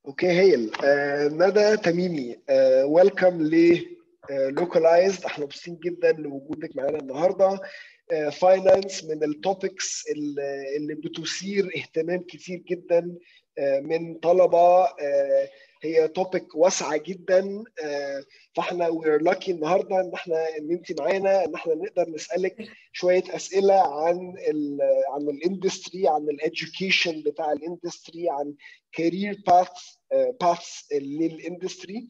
اوكي هايل آه ندى تميمي آه ويلكم ل لوكالايزد احنا مبسوطين جدا لوجودك معانا النهارده فاينانس من التوبكس اللي بتثير اهتمام كتير جدا من طلبه هي توبيك واسعه جدا فاحنا وير لاكي النهارده ان احنا ان انت معانا ان احنا نقدر نسالك شويه اسئله عن ال عن الاندستري عن الاديوكيشن بتاع الاندستري عن كارير باث باث للاندستري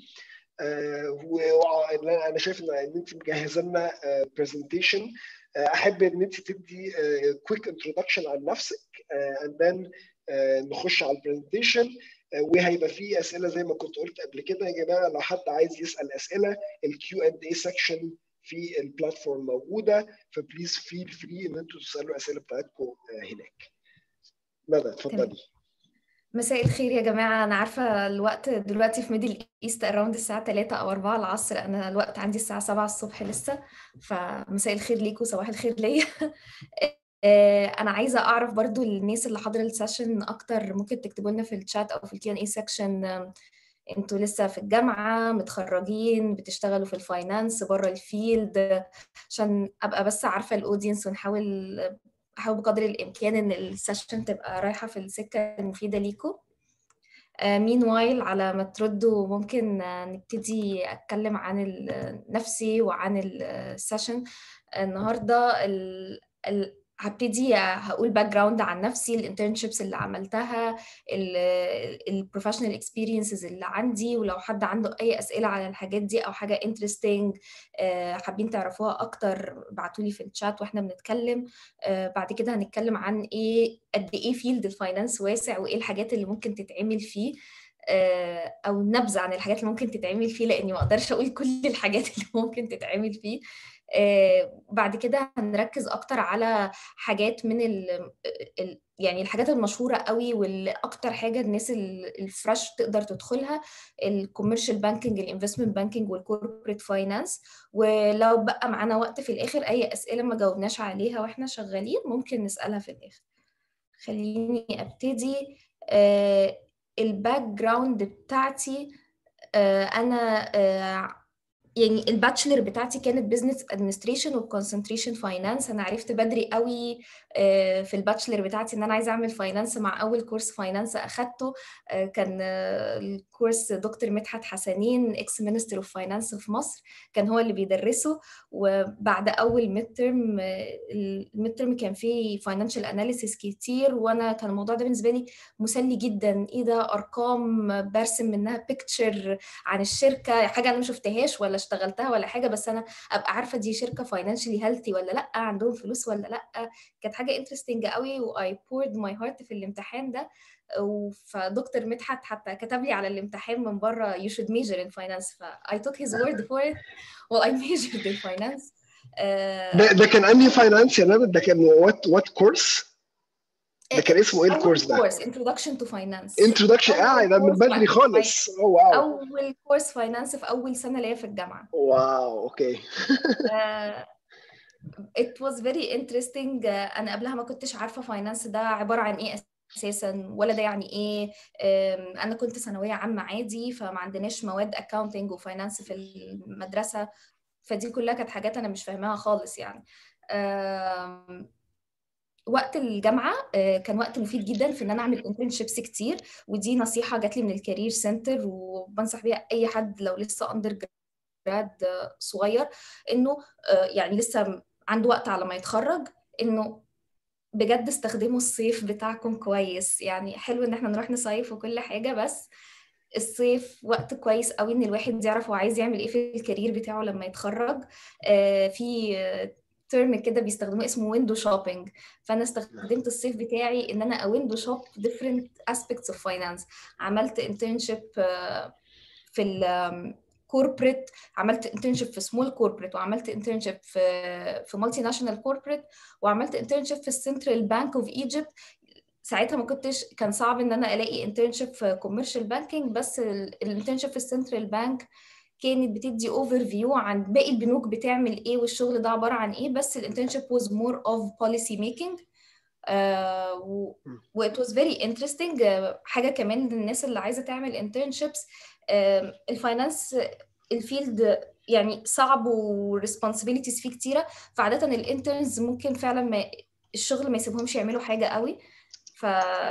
وانا شايف ان انت مجهزه لنا برزنتيشن احب ان انت تدي كويك انتروداكشن عن نفسك اند ذن نخش على البرزنتيشن وهيبقى في اسئله زي ما كنت قلت قبل كده يا جماعه لو حد عايز يسال اسئله الكيو اند اي سكشن في البلاتفورم موجوده فبليز فيل فري ان انتوا تسالوا الاسئله بتاعتكم هناك ندى اتفضلي مساء الخير يا جماعة أنا عارفة الوقت دلوقتي في ميدل إيست أراوند الساعة 3 أو 4 العصر أنا الوقت عندي الساعة 7 الصبح لسه فمساء الخير ليكم صباح الخير ليا أنا عايزة أعرف برضو الناس اللي حاضرة السيشن أكتر ممكن تكتبوا لنا في الشات أو في الكيو إن إي سيكشن انتوا لسه في الجامعة متخرجين بتشتغلوا في الفاينانس بره الفيلد عشان أبقى بس عارفة الأودينس ونحاول احاول بقدر الامكان ان السيشن تبقى رايحه في السكه المفيده ليكم مين وايل على ما تردوا ممكن نبتدي اتكلم عن نفسي وعن السيشن النهارده ال... ال... هبتدي هقول باك جراوند عن نفسي الانترنشيبس اللي عملتها البروفيشنال اكسبيرينسز اللي عندي ولو حد عنده اي اسئله على الحاجات دي او حاجه انترستنج حابين تعرفوها اكتر ابعتوا لي في الشات واحنا بنتكلم بعد كده هنتكلم عن ايه قد ايه فيلد الفاينانس واسع وايه الحاجات اللي ممكن تتعمل فيه او نبذه عن الحاجات اللي ممكن تتعمل فيه لاني ما اقدرش اقول كل الحاجات اللي ممكن تتعمل فيه بعد كده هنركز اكتر على حاجات من ال ال يعني الحاجات المشهوره قوي واللي اكتر حاجه الناس الفريش تقدر تدخلها الكوميرشال بانكينج الانفستمنت بانكينج والكوربريت فاينانس ولو بقى معانا وقت في الاخر اي اسئله ما جاوبناش عليها واحنا شغالين ممكن نسالها في الاخر خليني ابتدي الباك جراوند بتاعتي انا يعني الباتشلر بتاعتي كانت بزنس ادمنستريشن وكونسنتريشن فاينانس انا عرفت بدري قوي في الباتشلر بتاعتي ان انا عايزه اعمل فاينانس مع اول كورس فاينانس اخدته كان الكورس دكتور مدحت حسنين اكس مينستر اوف فاينانس في مصر كان هو اللي بيدرسه وبعد اول ميد ترم الميد ترم كان فيه فاينانشال اناليسيس كتير وانا كان الموضوع ده بالنسبه لي مسلي جدا ايه ده ارقام برسم منها بيكتشر عن الشركه حاجه انا ما شفتهاش ولا اشتغلتها ولا حاجه بس انا ابقى عارفه دي شركه فاينانشالي هيلثي ولا لا عندهم فلوس ولا لا كانت حاجه انترستنج قوي واي بورد ماي هارت في الامتحان ده فدكتور مدحت حتى كتب لي على الامتحان من بره you should major in finance ف I took his word for it well I majored in finance ده, ده كان انهي فاينانس يا ندى ده كان وات وات كورس ده كان اسمه ايه الكورس ده؟ كورس انتروداكشن تو فاينانس انتروداكشن اه ده من بدري خالص اوه واو اول كورس فاينانس في اول سنه ليا في الجامعه واو اوكي it was very interesting انا قبلها ما كنتش عارفه فاينانس ده عباره عن ايه اساسا ولا ده يعني ايه انا كنت ثانويه عامه عادي فما عندناش مواد اكاونتنج وفاينانس في المدرسه فدي كلها كانت حاجات انا مش فاهماها خالص يعني وقت الجامعه كان وقت مفيد جدا في ان انا اعمل انترنشيبس كتير ودي نصيحه جات لي من الكارير سنتر وبنصح بيها اي حد لو لسه اندر جراد صغير انه يعني لسه عنده وقت على ما يتخرج انه بجد استخدموا الصيف بتاعكم كويس يعني حلو ان احنا نروح نصيف وكل حاجه بس الصيف وقت كويس قوي ان الواحد يعرف هو عايز يعمل ايه في الكارير بتاعه لما يتخرج في ترم كده بيستخدموه اسمه ويندو شوبينج فانا استخدمت الصيف بتاعي ان انا اويندو شوب different aspects of finance عملت انترنشيب في الكوربريت عملت انترنشيب في سمول كوربريت وعملت انترنشيب في في مالتي ناشونال كوربريت وعملت انترنشيب في السنترال بانك اوف ايجيبت ساعتها ما كنتش كان صعب ان انا الاقي انترنشيب في كوميرشال بانكينج بس الانترنشيب في السنترال بانك كانت بتدي اوفر فيو عن باقي البنوك بتعمل ايه والشغل ده عباره عن ايه بس الانترنشيب was more of policy making uh, و و it was very interesting uh, حاجه كمان للناس اللي عايزه تعمل internships uh, الفاينانس الفيلد يعني صعب وريسبونسبيلتيز فيه كتيره فعاده الانترنز ممكن فعلا ما الشغل ما يسيبهمش يعملوا حاجه قوي ف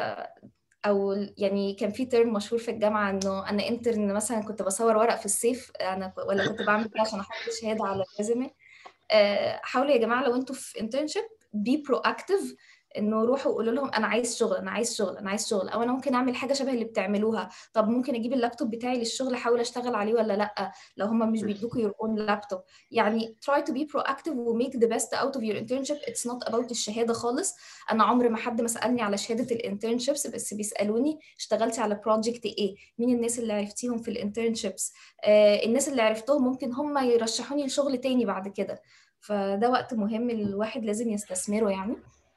او يعني كان في ترم مشهور في الجامعه انه انا انترن مثلا كنت بصور ورق في الصيف انا ولا كنت بعمل كده عشان احط شهاده على الريزومي حاولوا يا جماعه لو انتوا في انترنشيب بي برو اكتف انه روحوا قولوا لهم انا عايز شغل انا عايز شغل انا عايز شغل او انا ممكن اعمل حاجه شبه اللي بتعملوها طب ممكن اجيب اللابتوب بتاعي للشغل احاول اشتغل عليه ولا لا لو هم مش بيدوكوا your own laptop يعني try to be proactive و make the best out of your internship it's not about الشهاده خالص انا عمري ما حد ما سالني على شهاده الانترنشيبس بس بيسالوني اشتغلتي على بروجكت ايه مين الناس اللي عرفتيهم في الانترنشيبس آه الناس اللي عرفتهم ممكن هم يرشحوني لشغل تاني بعد كده فده وقت مهم الواحد لازم يستثمره يعني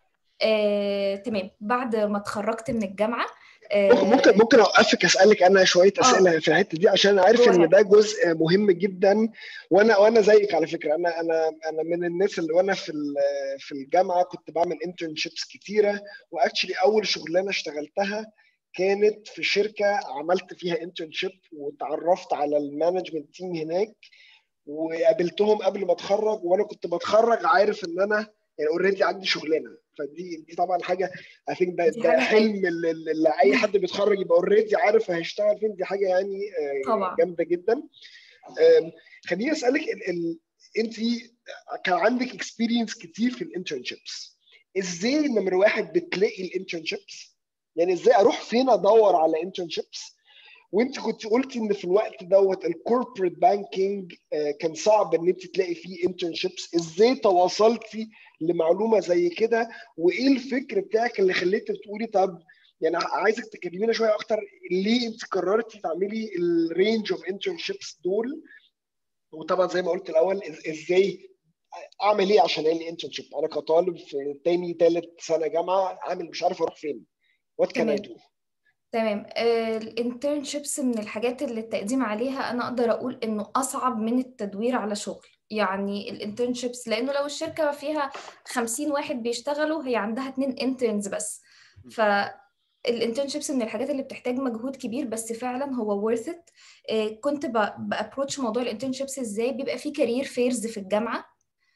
آه، تمام بعد ما اتخرجت من الجامعه آه، ممكن ممكن اوقفك اسالك انا شويه اسئله آه. في الحته دي عشان عارف ان ده جزء مهم جدا وانا وانا زيك على فكره انا انا انا من الناس اللي وانا في في الجامعه كنت بعمل انترنشيبس كتيره واكشلي اول شغلانه اشتغلتها كانت في شركه عملت فيها انترنشيب وتعرفت على المانجمنت تيم هناك وقابلتهم قبل ما اتخرج وانا كنت بتخرج عارف ان انا يعني اوريدي عندي شغلانه فدي دي طبعا حاجه اي ثينك ده, ده حلم اللي اي حد بيتخرج يبقى اوريدي عارف هيشتغل فين دي حاجه يعني طبعا جامده جدا خليني اسالك ال... ال... انت كان عندك اكسبيرينس كتير في الانترنشيبس ازاي نمر واحد بتلاقي الانترنشيبس يعني ازاي اروح فين ادور على انترنشيبس وانت كنت قلتي ان في الوقت دوت الكوربريت بانكينج كان صعب ان انت تلاقي فيه انترنشيبس ازاي تواصلتي لمعلومه زي كده وايه الفكر بتاعك اللي خليك تقولي طب يعني عايزك تكلمينا شويه اكتر ليه انت قررتي تعملي الرينج اوف انترنشيبس دول وطبعا زي ما قلت الاول ازاي اعمل ايه عشان الاقي انترنشيب انا كطالب في تاني تالت سنه جامعه عامل مش عارف اروح فين وات كان اي دو تمام الانترنشيبس من الحاجات اللي التقديم عليها انا اقدر اقول انه اصعب من التدوير على شغل يعني الانترنشيبس لانه لو الشركه فيها 50 واحد بيشتغلوا هي عندها اتنين انترنز بس ف الانترنشيبس من الحاجات اللي بتحتاج مجهود كبير بس فعلا هو worth it كنت بابروتش موضوع الانترنشيبس ازاي بيبقى في كارير فيرز في الجامعه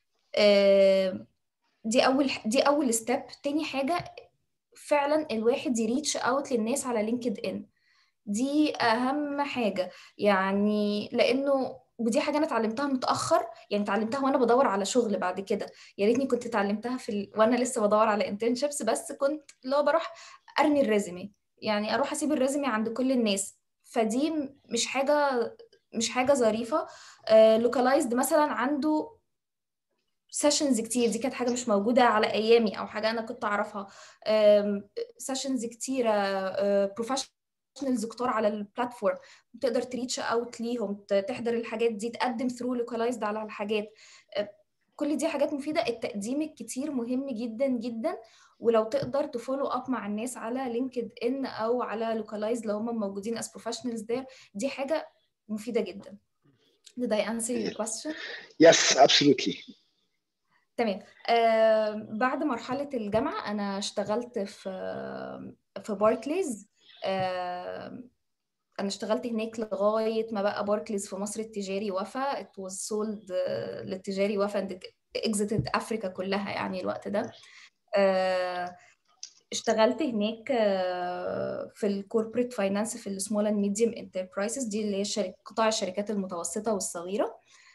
دي اول دي اول ستيب تاني حاجه فعلا الواحد يريتش اوت للناس على لينكد ان دي اهم حاجه يعني لانه ودي حاجه انا اتعلمتها متاخر يعني اتعلمتها وانا بدور على شغل بعد كده يا ريتني كنت اتعلمتها في ال... وانا لسه بدور على انترنشيبس بس كنت لو بروح ارمي الريزمي يعني اروح اسيب الريزمي عند كل الناس فدي مش حاجه مش حاجه ظريفه لوكالايزد uh, مثلا عنده سيشنز كتير دي كانت حاجه مش موجوده على ايامي او حاجه انا كنت اعرفها سيشنز كتيره بروفيشنالز كتار على البلاتفورم تقدر تريتش اوت ليهم تحضر الحاجات دي تقدم ثرو لوكالايزد على الحاجات كل دي حاجات مفيده التقديم الكتير مهم جدا جدا ولو تقدر تفولو اب مع الناس على لينكد ان او على لوكالايزد لو هم موجودين as professionals there دي حاجه مفيده جدا Did I answer your question? Yes, absolutely. تمام آه بعد مرحلة الجامعة أنا اشتغلت في في باركليز آه أنا اشتغلت هناك لغاية ما بقى باركليز في مصر التجاري وفا it was sold للتجاري وفا and exited أفريكا كلها يعني الوقت ده آه اشتغلت هناك في الكوربريت فاينانس في السمول اند ميديوم انتربرايزز دي اللي هي شركة قطاع الشركات المتوسطة والصغيرة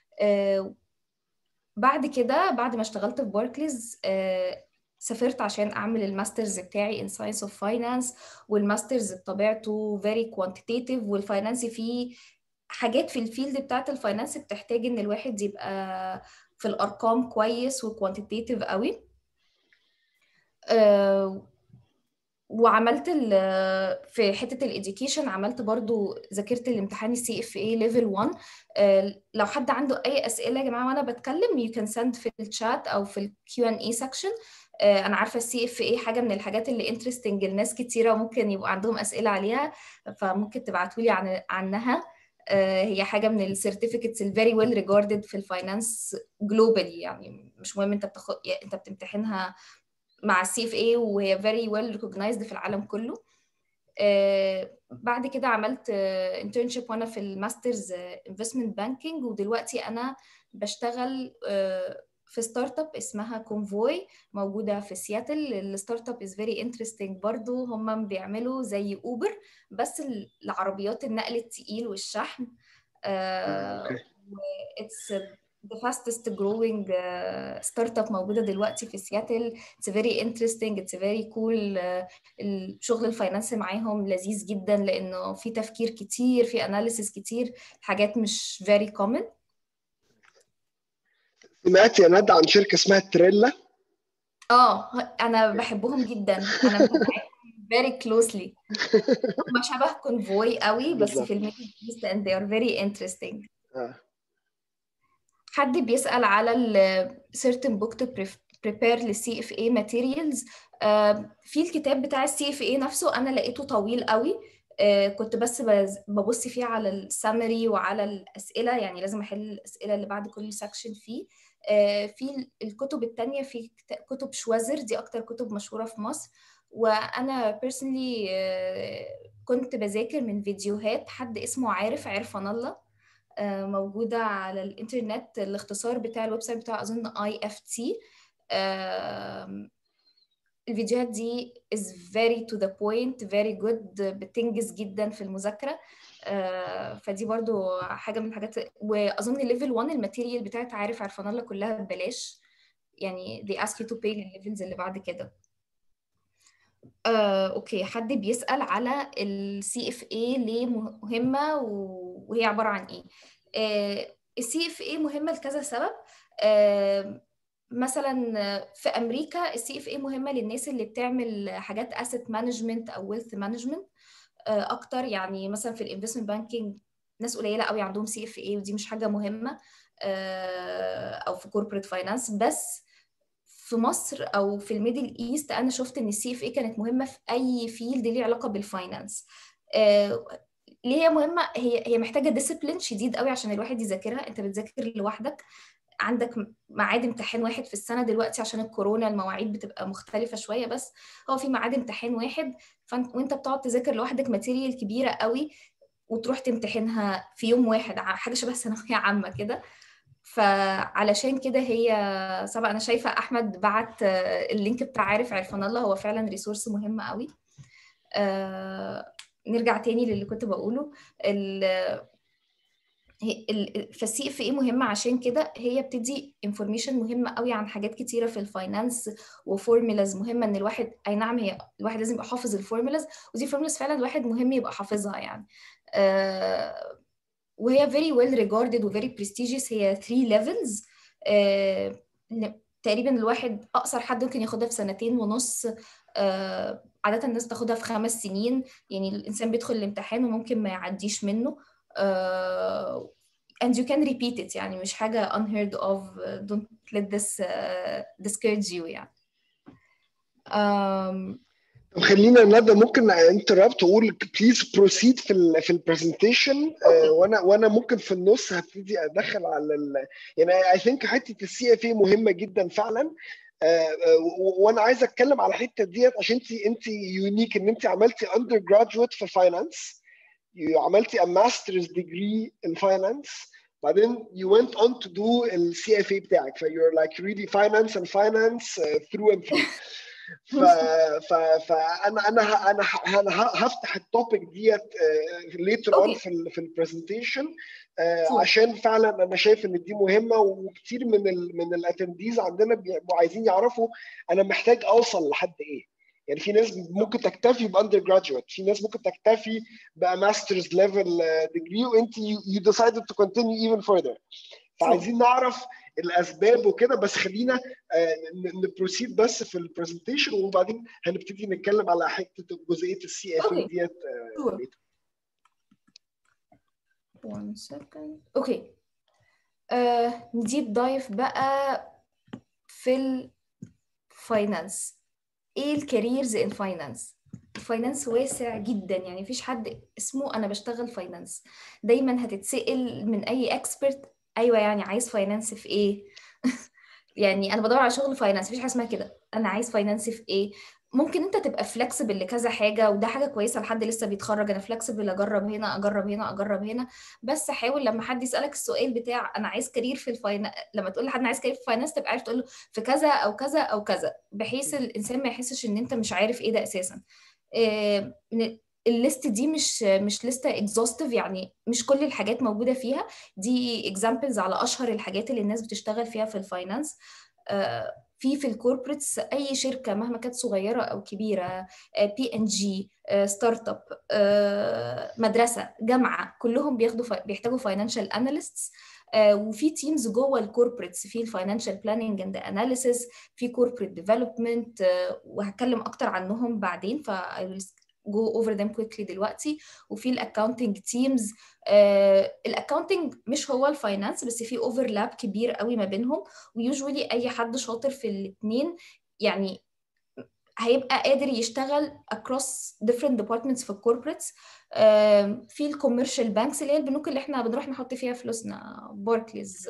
بعد كده بعد ما اشتغلت في باركليز آه سافرت عشان اعمل الماسترز بتاعي in science of finance والماسترز بطبيعته very quantitative والفاينانس فيه حاجات في الفيلد بتاعت الفاينانس بتحتاج ان الواحد يبقى في الارقام كويس وكوانتيتيف قوي آه وعملت في حته الاديوكيشن عملت برضو ذاكرت الامتحان السي اف اي ليفل 1 لو حد عنده اي اسئله يا جماعه وانا بتكلم يو كان سند في الشات او في الكيو ان اي سكشن انا عارفه السي اف اي حاجه من الحاجات اللي انترستنج لناس كتيره وممكن يبقوا عندهم اسئله عليها فممكن تبعتوا لي عن عنها هي حاجه من السيرتيفيكتس الفيري ويل ريجاردد في الفاينانس جلوبالي يعني مش مهم انت بتاخد انت بتمتحنها مع السي اف اي وهي very well recognized في العالم كله آه بعد كده عملت انترنشيب وانا في الماسترز انفستمنت بانكينج ودلوقتي انا بشتغل آه في ستارت اب اسمها كونفوي موجوده في سياتل الستارت اب از فيري انترستنج برضو هم بيعملوا زي اوبر بس العربيات النقل التقيل والشحن اتس the fastest growing uh, startup موجودة دلوقتي في سياتل it's very interesting it's very cool uh, الشغل الفاينانسي معاهم لذيذ جدا لأنه في تفكير كتير في analysis كتير حاجات مش very common سمعت يا ندى عن شركة اسمها تريلا اه أنا بحبهم جدا أنا بتابعهم very closely هم شبه كونفوي قوي بس في الميدل ايست and they are very interesting آه. حد بيسأل على ال certain book to prepare ل CFA materials في الكتاب بتاع السي اف اي نفسه انا لقيته طويل قوي كنت بس ببص فيه على السامري وعلى الاسئله يعني لازم احل الاسئله اللي بعد كل سكشن فيه في الكتب التانية في كتب شوازر دي اكتر كتب مشهوره في مصر وانا personally كنت بذاكر من فيديوهات حد اسمه عارف عرفان الله موجودة على الإنترنت الاختصار بتاع الويب سايت بتاعه أظن اي اف تي الفيديوهات دي is very to the point very good بتنجز جدا في المذاكرة فدي برضو حاجة من الحاجات وأظن ليفل 1 الماتيريال بتاعت عارف عرفان الله كلها ببلاش يعني they ask you to pay الليفلز اللي بعد كده آه، اوكي حد بيسأل على السي اف اي ليه مهمة وهي عبارة عن ايه السي اف اي مهمة لكذا سبب آه، مثلا في امريكا السي اف اي مهمة للناس اللي بتعمل حاجات اسيت مانجمنت او ويلث مانجمنت اكتر يعني مثلا في الانفستمنت بانكينج ناس قليلة قوي عندهم سي اف اي ودي مش حاجة مهمة آه، او في كوربريت فاينانس بس في مصر او في الميدل ايست انا شفت ان السي اف اي كانت مهمه في اي فيلد ليه علاقه بالفاينانس آه ليه هي مهمه هي هي محتاجه ديسيبلين شديد قوي عشان الواحد يذاكرها انت بتذاكر لوحدك عندك ميعاد امتحان واحد في السنه دلوقتي عشان الكورونا المواعيد بتبقى مختلفه شويه بس هو في ميعاد امتحان واحد فانت وانت بتقعد تذاكر لوحدك ماتيريال كبيره قوي وتروح تمتحنها في يوم واحد حاجه شبه ثانويه عامه كده فعلشان كده هي سبق انا شايفه احمد بعت اللينك بتاع عارف عرفان الله هو فعلا ريسورس مهم قوي آه نرجع تاني للي كنت بقوله فالسي اف اي مهمه عشان كده هي بتدي انفورميشن مهمه قوي عن حاجات كتيره في الفاينانس وفورمولاز مهمه ان الواحد اي نعم هي الواحد لازم يبقى حافظ الفورمولاز ودي فورمولاز فعلا الواحد مهم يبقى حافظها يعني آه وهي very well regarded و very prestigious هي 3 levels آه تقريبا الواحد اقصر حد ممكن ياخدها في سنتين ونص آه عادة الناس بتاخدها في خمس سنين يعني الإنسان بيدخل الامتحان وممكن ما يعديش منه آه and you can repeat it يعني مش حاجة unheard of don't let this uh, discourage you يعني um, طب خلينا ندى ممكن انتربت واقول بليز بروسيد في ال في البرزنتيشن uh, وانا وانا ممكن في النص هبتدي ادخل على ال يعني اي ثينك حته السي اف اي مهمه جدا فعلا uh, uh, وانا عايز اتكلم على الحته ديت عشان انت انت يونيك ان انت عملتي اندر جراduate في فاينانس عملتي a master's degree in finance بعدين you went on to do ال CFA بتاعك ف you're like really finance and finance uh, through and through ف ف فانا انا انا انا هفتح التوبيك ديت ليتر اون في ال في البرزنتيشن عشان فعلا انا شايف ان دي مهمه وكتير من ال من الاتنديز عندنا بيبقوا عايزين يعرفوا انا محتاج اوصل لحد ايه يعني في ناس ممكن تكتفي باندر جراduate في ناس ممكن تكتفي بماسترز ليفل ديجري وانت يو ديسايدد تو كونتينيو ايفن فurther فعايزين نعرف الاسباب وكده بس خلينا نبروسيد بس في البرزنتيشن وبعدين هنبتدي نتكلم على حته جزئيه السي اف اي ديت one second اوكي نديب دايف بقى في الفاينانس ايه الكاريرز ان فاينانس الفاينانس واسع جدا يعني مفيش حد اسمه انا بشتغل فاينانس دايما هتتسال من اي اكسبرت ايوه يعني عايز فاينانس في ايه يعني انا بدور على شغل فاينانس مفيش حاجه اسمها كده انا عايز فاينانس في ايه ممكن انت تبقى فلكسبل لكذا حاجه وده حاجه كويسه لحد لسه بيتخرج انا فلكسبل اجرب هنا اجرب هنا اجرب هنا بس حاول لما حد يسالك السؤال بتاع انا عايز كارير في الفاينانس لما تقول لحد انا عايز كارير في الفاينانس تبقى عارف تقول له في كذا او كذا او كذا بحيث الانسان ما يحسش ان انت مش عارف ايه ده اساسا إيه الليست دي مش مش لسته اكزوستيف يعني مش كل الحاجات موجوده فيها دي اكزامبلز على اشهر الحاجات اللي الناس بتشتغل فيها في الفاينانس في في الكوربريتس اي شركه مهما كانت صغيره او كبيره بي ان جي ستارت اب مدرسه جامعه كلهم بياخدوا بيحتاجوا فاينانشال اناليستس وفي تيمز جوه الكوربريتس في الفاينانشال بلاننج اند اناليسيس في كوربريت ديفلوبمنت وهتكلم اكتر عنهم بعدين ف جو اوفر ذم كويكلي دلوقتي وفي الاكونتنج تيمز الاكونتنج مش هو الفاينانس بس في اوفرلاب كبير قوي ما بينهم ويوجوالي اي حد شاطر في الاثنين يعني هيبقى قادر يشتغل across different departments في الكوربريتس في الكوميرشال بانكس اللي هي البنوك اللي احنا بنروح نحط فيها فلوسنا باركليز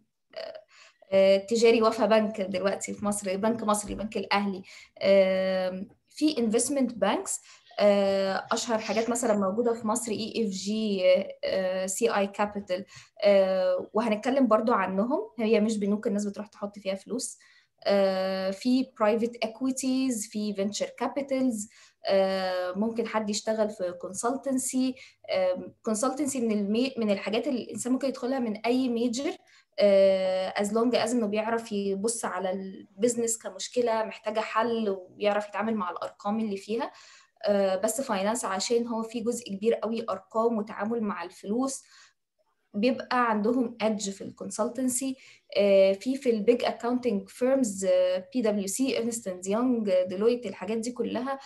تجاري وفا بنك دلوقتي في مصر بنك مصري بنك الاهلي في انفستمنت بانكس اشهر حاجات مثلا موجوده في مصر اي اف جي سي اي كابيتال وهنتكلم برضو عنهم هي مش بنوك الناس بتروح تحط فيها فلوس في برايفت equities في فينتشر كابيتالز ممكن حد يشتغل في كونسلتنسي كونسلتنسي من المي... من الحاجات اللي الانسان ممكن يدخلها من اي ميجر از لونج از انه بيعرف يبص على البيزنس كمشكله محتاجه حل ويعرف يتعامل مع الارقام اللي فيها بس فاينانس عشان هو في جزء كبير قوي ارقام وتعامل مع الفلوس بيبقى عندهم ادج في الكونسلتنسي في في البيج اكاونتنج فيرمز بي دبليو سي ارنست اند يونج ديلويت الحاجات دي كلها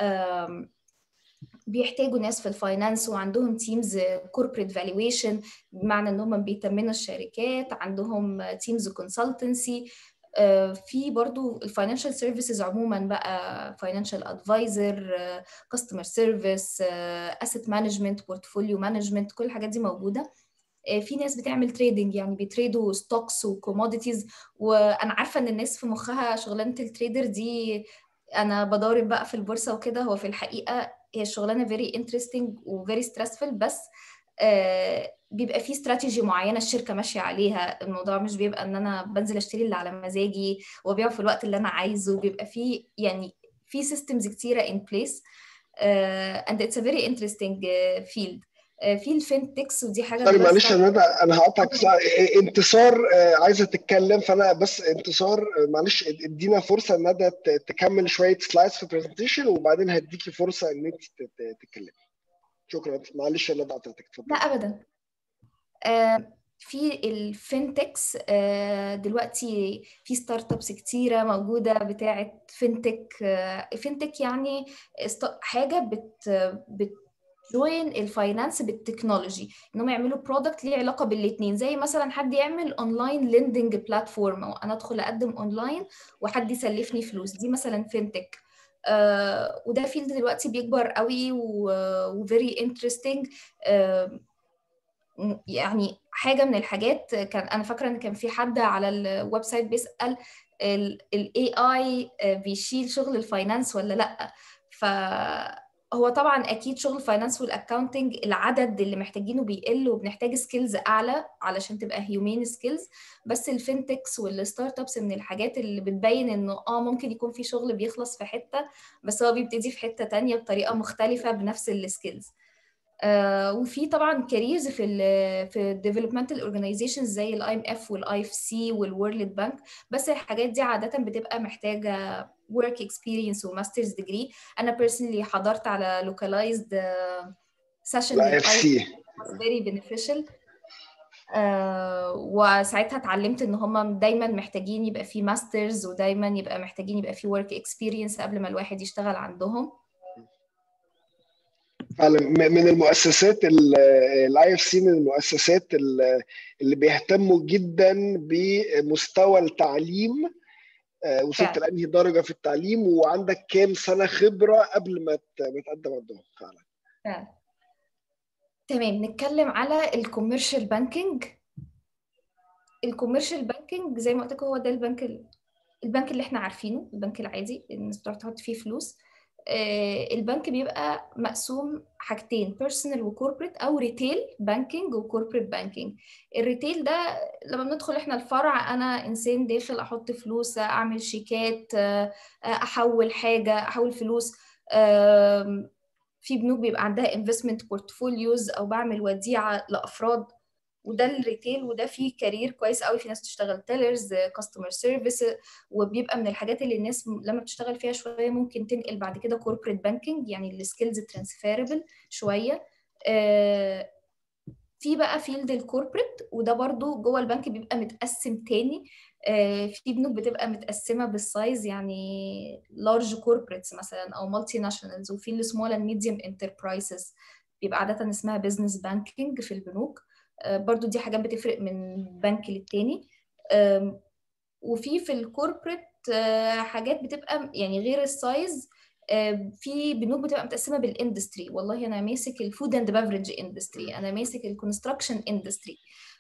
بيحتاجوا ناس في الفاينانس وعندهم تيمز كوربريت فالويشن بمعنى ان هم بيتمنوا الشركات عندهم تيمز كونسلتنسي في برضو الفاينانشال سيرفيسز عموما بقى فاينانشال ادفايزر كاستمر سيرفيس اسيت مانجمنت بورتفوليو مانجمنت كل الحاجات دي موجوده في ناس بتعمل تريدنج يعني بيتريدوا ستوكس وكوموديتيز وانا عارفه ان الناس في مخها شغلانه التريدر دي انا بضارب بقى في البورصه وكده هو في الحقيقه هي شغلانه فيري انترستنج وفيري ستريسفul بس آه بيبقى في استراتيجي معينه الشركه ماشيه عليها الموضوع مش بيبقى ان انا بنزل اشتري اللي على مزاجي وابيعه في الوقت اللي انا عايزه بيبقى في يعني في سيستمز كتيره ان بليس اند اتس ا فيري انترستنج فيلد في الفينتكس ودي حاجه سوري معلش يا ندى انا هقطعك انتصار عايزه تتكلم فانا بس انتصار معلش ادينا فرصه ندى تكمل شويه سلايدز في البرزنتيشن وبعدين هديكي فرصه ان انت تتكلمي شكرا معلش يا ندى قطعتك اتفضلي لا ابدا آه في الفينتكس آه دلوقتي في ستارت ابس كتيره موجوده بتاعه فينتك آه فينتك يعني حاجه بت بت جوين الفاينانس بالتكنولوجي انهم يعملوا برودكت ليه علاقه بالاثنين زي مثلا حد يعمل اونلاين ليندنج بلاتفورم او انا ادخل اقدم اونلاين وحد يسلفني فلوس دي مثلا فينتك آه وده فيلد دلوقتي بيكبر قوي وفيري انترستنج آه يعني حاجه من الحاجات كان انا فاكره ان كان في حد على الويب سايت بيسال الاي اي بيشيل شغل الفاينانس ولا لا ف هو طبعا اكيد شغل الفاينانس والاكاونتنج العدد اللي محتاجينه بيقل وبنحتاج سكيلز اعلى علشان تبقى هيومين سكيلز بس الفينتكس والستارت ابس من الحاجات اللي بتبين انه اه ممكن يكون في شغل بيخلص في حته بس هو بيبتدي في حته تانية بطريقه مختلفه بنفس السكيلز آه وفي طبعا كاريرز في ال في الديفلوبمنتال اورجانيزيشنز زي الاي ام اف والاي اف سي والورلد بانك بس الحاجات دي عاده بتبقى محتاجه work experience وماسترز ديجري انا personally حضرت على localized session الاي اف سي very beneficial آه وساعتها اتعلمت ان هم دايما محتاجين يبقى في ماسترز ودايما يبقى محتاجين يبقى في work experience قبل ما الواحد يشتغل عندهم فعلا من المؤسسات الاي اف سي من المؤسسات اللي بيهتموا جدا بمستوى التعليم وصلت لانهي درجه في التعليم وعندك كام سنه خبره قبل ما تقدم عندهم فعلا فعلا تمام نتكلم على الكوميرشال بانكينج الكوميرشال بانكينج زي ما قلت لكم هو ده البنك ال- البنك اللي احنا عارفينه البنك العادي الناس بتروح تحط فيه فلوس آه، البنك بيبقى مقسوم حاجتين بيرسونال وكوربريت او ريتيل بانكينج وكوربريت بانكينج الريتيل ده لما بندخل احنا الفرع انا انسان داخل احط فلوس اعمل شيكات آه، احول حاجه احول فلوس آم، في بنوك بيبقى عندها انفستمنت بورتفوليوز او بعمل وديعه لافراد وده الريتيل وده فيه كارير كويس قوي في ناس بتشتغل تيلرز كاستمر سيرفيس وبيبقى من الحاجات اللي الناس م- لما بتشتغل فيها شويه ممكن تنقل بعد كده كوربريت بانكينج يعني السكيلز ترانسفيربل شويه آه، في بقى فيلد الكوربريت وده برضو جوه البنك بيبقى متقسم تاني آه، في بنوك بتبقى متقسمه بالسايز يعني لارج كوربريتس مثلا او مالتي ناشونالز وفي السمول اند ميديوم انتربرايزز بيبقى عاده اسمها بزنس بانكينج في البنوك آه، برضو دي حاجات بتفرق من بنك للتاني آم، وفي في الكوربريت آه، حاجات بتبقى يعني غير السايز آه، في بنوك بتبقى متقسمه بالاندستري والله انا ماسك الفود اند بفرج اندستري انا ماسك الكونستراكشن اندستري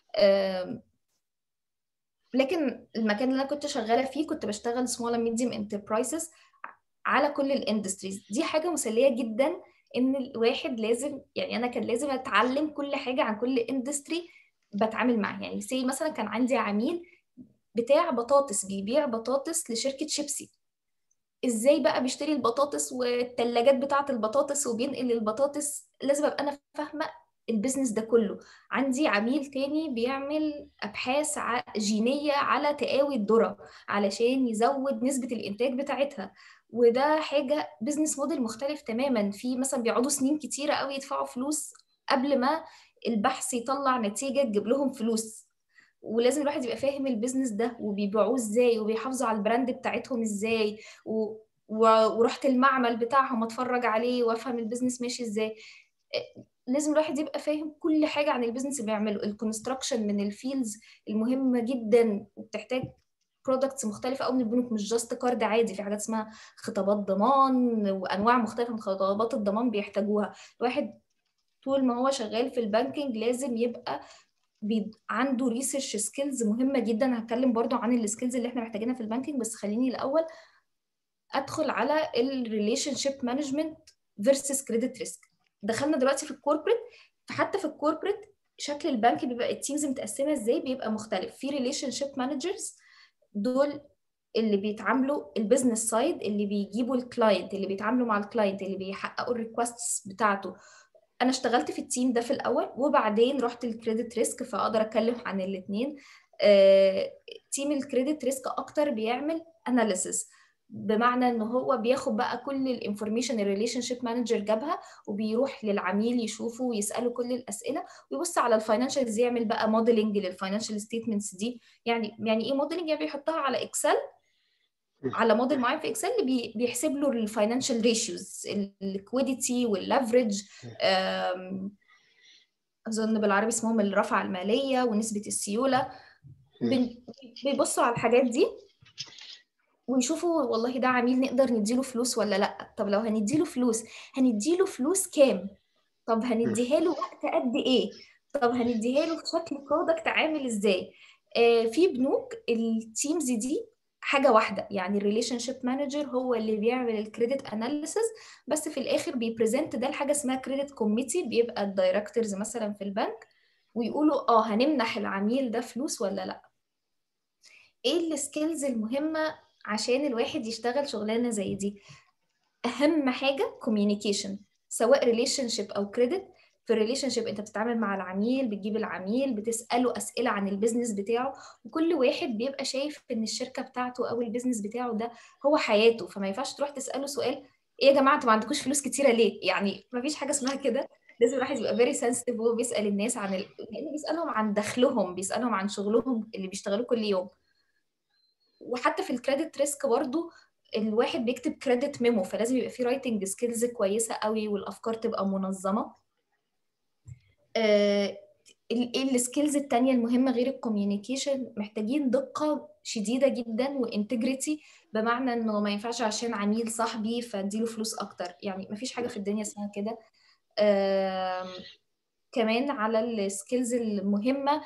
لكن المكان اللي انا كنت شغاله فيه كنت بشتغل سمول ميديوم انتربرايزز على كل الاندستريز دي حاجه مسليه جدا ان الواحد لازم يعني انا كان لازم اتعلم كل حاجه عن كل اندستري بتعامل معاه يعني سي مثلا كان عندي عميل بتاع بطاطس بيبيع بطاطس لشركه شيبسي ازاي بقى بيشتري البطاطس والثلاجات بتاعه البطاطس وبينقل البطاطس لازم ابقى انا فاهمه البيزنس ده كله عندي عميل تاني بيعمل ابحاث ع- جينيه على تقاوي الذره علشان يزود نسبه الانتاج بتاعتها وده حاجه بيزنس موديل مختلف تماما في مثلا بيقعدوا سنين كتيره قوي يدفعوا فلوس قبل ما البحث يطلع نتيجه تجيب لهم فلوس ولازم الواحد يبقى فاهم البيزنس ده وبيبيعوه ازاي وبيحافظوا على البراند بتاعتهم ازاي و... و... ورحت المعمل بتاعهم اتفرج عليه وافهم البيزنس ماشي ازاي لازم الواحد يبقى فاهم كل حاجه عن البيزنس اللي بيعمله الكونستراكشن من الفيلدز المهمه جدا وبتحتاج برودكتس مختلفه قوي من البنوك مش جاست كارد عادي في حاجات اسمها خطابات ضمان وانواع مختلفه من خطابات الضمان بيحتاجوها الواحد طول ما هو شغال في البانكينج لازم يبقى بي... عنده ريسيرش سكيلز مهمه جدا هتكلم برضو عن السكيلز اللي احنا محتاجينها في البانكينج بس خليني الاول ادخل على الريليشن شيب مانجمنت فيرسس كريدت ريسك دخلنا دلوقتي في الكوربريت فحتى في الكوربريت شكل البنك بيبقى التيمز متقسمه ازاي بيبقى مختلف في ريليشن شيب مانجرز دول اللي بيتعاملوا البيزنس سايد اللي بيجيبوا الكلاينت اللي بيتعاملوا مع الكلاينت اللي بيحققوا الريكوستس بتاعته انا اشتغلت في التيم ده في الاول وبعدين رحت الكريدت ريسك فاقدر اتكلم عن الاثنين تيم الكريدت ريسك اكتر بيعمل اناليسيس بمعنى ان هو بياخد بقى كل الانفورميشن الريليشن شيب مانجر جابها وبيروح للعميل يشوفه ويساله كل الاسئله ويبص على الفاينانشالز يعمل بقى موديلنج للفاينانشال ستيتمنتس دي يعني يعني ايه موديلنج يعني بيحطها على اكسل على موديل معين في اكسل بي بيحسب له الفاينانشال ريشيوز الليكويديتي والليفرج اظن بالعربي اسمهم الرفعه الماليه ونسبه السيوله بيبصوا على الحاجات دي ويشوفوا والله ده عميل نقدر نديله فلوس ولا لا طب لو هنديله فلوس هنديله فلوس كام طب هنديها له وقت قد ايه طب هنديها له في شكل برودكت عامل ازاي آه في بنوك التيمز دي حاجه واحده يعني الريليشن شيب مانجر هو اللي بيعمل الكريدت اناليسيس بس في الاخر بيبريزنت ده لحاجه اسمها كريدت كوميتي بيبقى الدايركتورز مثلا في البنك ويقولوا اه هنمنح العميل ده فلوس ولا لا ايه السكيلز المهمه عشان الواحد يشتغل شغلانه زي دي اهم حاجه كوميونيكيشن سواء ريليشن شيب او كريدت في الريليشن شيب انت بتتعامل مع العميل بتجيب العميل بتساله اسئله عن البيزنس بتاعه وكل واحد بيبقى شايف ان الشركه بتاعته او البيزنس بتاعه ده هو حياته فما ينفعش تروح تساله سؤال ايه يا جماعه انتوا ما عندكوش فلوس كتيره ليه يعني ما فيش حاجه اسمها كده لازم الواحد يبقى فيري سنسيتيف وهو بيسال الناس عن ال... لانه بيسالهم عن دخلهم بيسالهم عن شغلهم اللي بيشتغلوه كل يوم وحتى في الكريدت ريسك برضو الواحد بيكتب كريدت ميمو فلازم يبقى في رايتنج سكيلز كويسه قوي والافكار تبقى منظمه آه ايه السكيلز التانية المهمة غير الكوميونيكيشن محتاجين دقة شديدة جدا وانتجريتي بمعنى انه ما ينفعش عشان عميل صاحبي فاديله فلوس اكتر يعني ما فيش حاجة في الدنيا اسمها كده كمان على السكيلز المهمه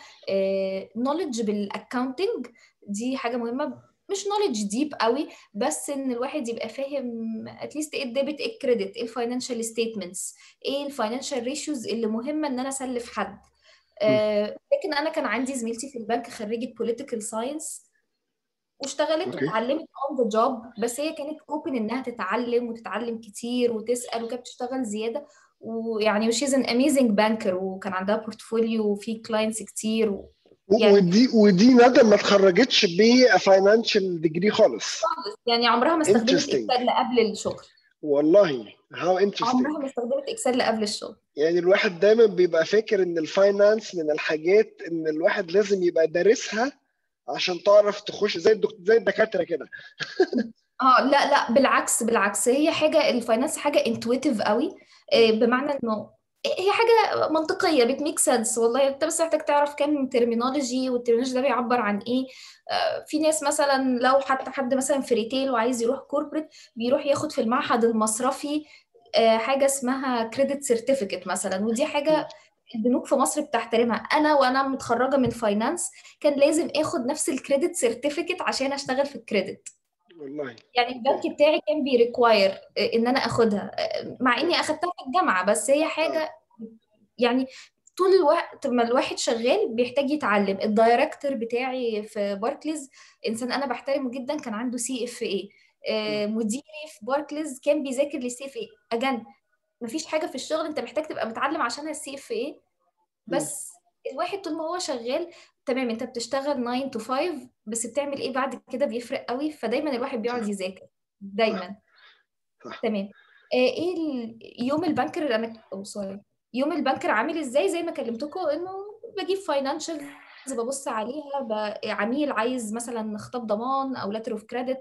نولج بالاكاونتنج دي حاجه مهمه مش نولج ديب قوي بس ان الواحد يبقى فاهم اتليست ايه الديبت ايه الكريدت ايه الفاينانشال ستيتمنتس ايه الفاينانشال ريشيوز اللي مهمه ان انا اسلف حد آه لكن انا كان عندي زميلتي في البنك خريجه بوليتيكال ساينس واشتغلت أوكي. واتعلمت اون ذا جوب بس هي كانت اوبن انها تتعلم وتتعلم كتير وتسال وكانت بتشتغل زياده ويعني وشيز ان اميزنج بانكر وكان عندها بورتفوليو وفي كلاينتس كتير و... يعني- ودي ودي ندى ما اتخرجتش بفاينانشال ديجري خالص يعني عمرها ما استخدمت Interesting. اكسل قبل الشغل والله هاو انترستنج عمرها ما استخدمت اكسل قبل الشغل يعني الواحد دايما بيبقى فاكر ان الفاينانس من الحاجات ان الواحد لازم يبقى دارسها عشان تعرف تخش زي الدكتور زي الدكاتره كده اه لا لا بالعكس بالعكس هي حاجه الفاينانس حاجه انتويتيف قوي آه، بمعنى انه هي حاجه منطقيه بتميك سنس والله انت بس محتاج تعرف كام ترمينولوجي والترمينولوجي ده بيعبر عن ايه آه، في ناس مثلا لو حتى حد مثلا في ريتيل وعايز يروح كوربريت بيروح ياخد في المعهد المصرفي آه، حاجه اسمها كريدت سيرتيفيكت مثلا ودي حاجه البنوك في مصر بتحترمها انا وانا متخرجه من فاينانس كان لازم اخد نفس الكريدت سيرتيفيكت عشان اشتغل في الكريدت والله يعني البنك بتاعي كان بيريكواير ان انا اخدها مع اني اخدتها في الجامعه بس هي حاجه يعني طول الوقت ما الواحد شغال بيحتاج يتعلم الدايركتور بتاعي في باركليز انسان انا بحترمه جدا كان عنده سي اف اي مديري في باركليز كان بيذاكر للسي اف اي اجان مفيش حاجه في الشغل انت محتاج تبقى متعلم عشانها السي اف اي بس الواحد طول ما هو شغال تمام انت بتشتغل 9 to 5 بس بتعمل ايه بعد كده بيفرق قوي فدايما الواحد بيقعد يذاكر دايما صح. تمام آه، ايه ال- يوم البنكر انا او سوري يوم البنكر عامل ازاي زي ما كلمتكم انه بجيب فاينانشال ببص عليها ب- عميل عايز مثلا خطاب ضمان او لتر اوف كريدت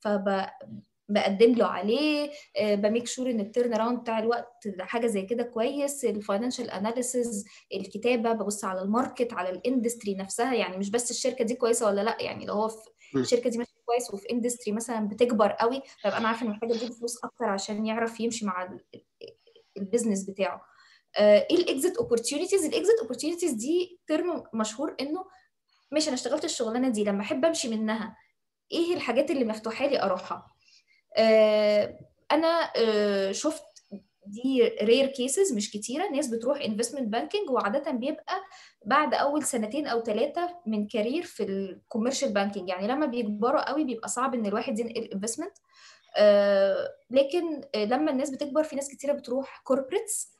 فبقدم له عليه آه، بميك شور ان التيرن اراوند بتاع الوقت حاجه زي كده كويس الفاينانشال اناليسز الكتابه ببص على الماركت على الاندستري نفسها يعني مش بس الشركه دي كويسه ولا لا يعني لو هو في م. الشركه دي ماشيه كويس وفي اندستري مثلا بتكبر قوي فيبقى انا عارفه ان محتاجه تجيب فلوس اكتر عشان يعرف يمشي مع ال- البيزنس بتاعه آه، ايه الاكزيت اوبورتيونيتيز الاكزيت اوبورتيونيتيز دي ترم مشهور انه ماشي انا اشتغلت الشغلانه دي لما احب امشي منها ايه الحاجات اللي مفتوحه لي اروحها آه، انا آه، شفت دي رير كيسز مش كتيره ناس بتروح انفستمنت بانكينج وعاده بيبقى بعد اول سنتين او ثلاثه من كارير في الكوميرشال بانكينج يعني لما بيكبروا قوي بيبقى صعب ان الواحد ينقل انفستمنت آه، لكن آه، لما الناس بتكبر في ناس كتيره بتروح كوربريتس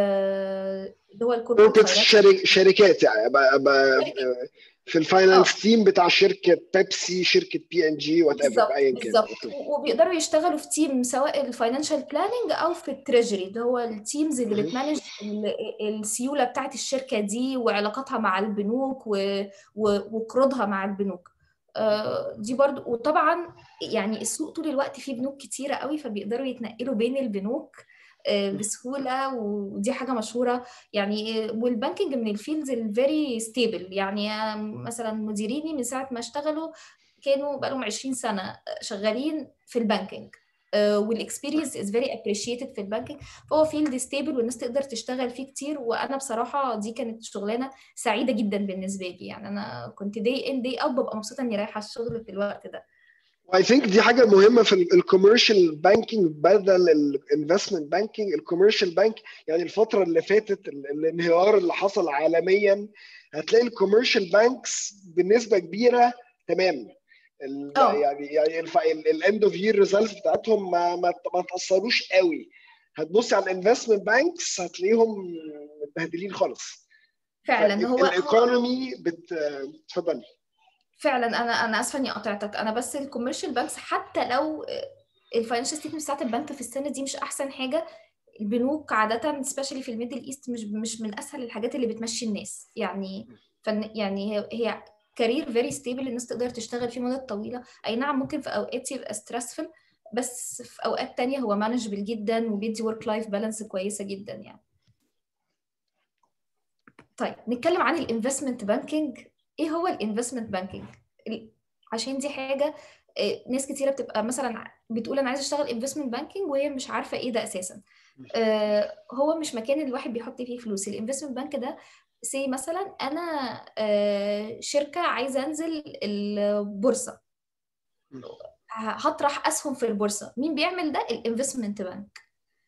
اللي هو الكوربريت كوربريت شرك شركات يعني أبقى أبقى في الفاينانس تيم بتاع شركه بيبسي شركه بي ان جي وات ايفر بالظبط ايا كان بالظبط أوكي. وبيقدروا يشتغلوا في تيم سواء الفاينانشال بلاننج او في التريجري اللي هو التيمز اللي مهم. بتمانج ال- السيوله بتاعت الشركه دي وعلاقاتها مع البنوك و- و- وقروضها مع البنوك آه، دي برضو وطبعا يعني السوق طول الوقت فيه بنوك كتيره قوي فبيقدروا يتنقلوا بين البنوك آه، بسهوله ودي حاجه مشهوره يعني آه، والبانكينج من الفيلدز الفيري ستيبل يعني آه، مثلا مديريني من ساعه ما اشتغلوا كانوا بقالهم 20 سنه شغالين في البانكينج والاكسبيرينس از فيري ابريشيتد في البانكينج فهو فيلد ستيبل والناس تقدر تشتغل فيه كتير وانا بصراحه دي كانت شغلانه سعيده جدا بالنسبه لي يعني انا كنت داي ان داي اوت ببقى مبسوطه اني رايحه الشغل في الوقت ده اي ثينك دي حاجه مهمه في الكوميرشال بانكينج بدل الانفستمنت بانكينج الكوميرشال بانك يعني الفتره اللي فاتت ال- الانهيار اللي حصل عالميا هتلاقي الكوميرشال بانكس بنسبه كبيره تمام ال- اه. يعني يعني الاند اوف يير ريزلتس بتاعتهم ما ما ما تاثروش قوي هتبصي على الانفستمنت بانكس هتلاقيهم متبهدلين خالص فعلا هو الايكونومي بت اتفضلي فعلا انا انا اسفه اني قطعتك انا بس الكوميرشال بانكس حتى لو الفاينانشال ستيتمنت بتاعت البنك في السنه دي مش احسن حاجه البنوك عاده سبيشالي في الميدل ايست مش مش من اسهل الحاجات اللي بتمشي الناس يعني فن يعني هي هي كارير فيري ستيبل الناس تقدر تشتغل فيه مدة طويلة أي نعم ممكن في أوقات يبقى ستريسفل بس في أوقات تانية هو مانجبل جدا وبيدي ورك لايف بالانس كويسة جدا يعني طيب نتكلم عن الانفستمنت بانكينج ايه هو الانفستمنت بانكينج عشان دي حاجة ناس كتيره بتبقى مثلا بتقول انا عايزه اشتغل انفستمنت بانكينج وهي مش عارفه ايه ده اساسا هو مش مكان الواحد بيحط فيه فلوس الانفستمنت بانك ده سي مثلا انا شركه عايزه انزل البورصه هطرح اسهم في البورصه مين بيعمل ده الانفستمنت بانك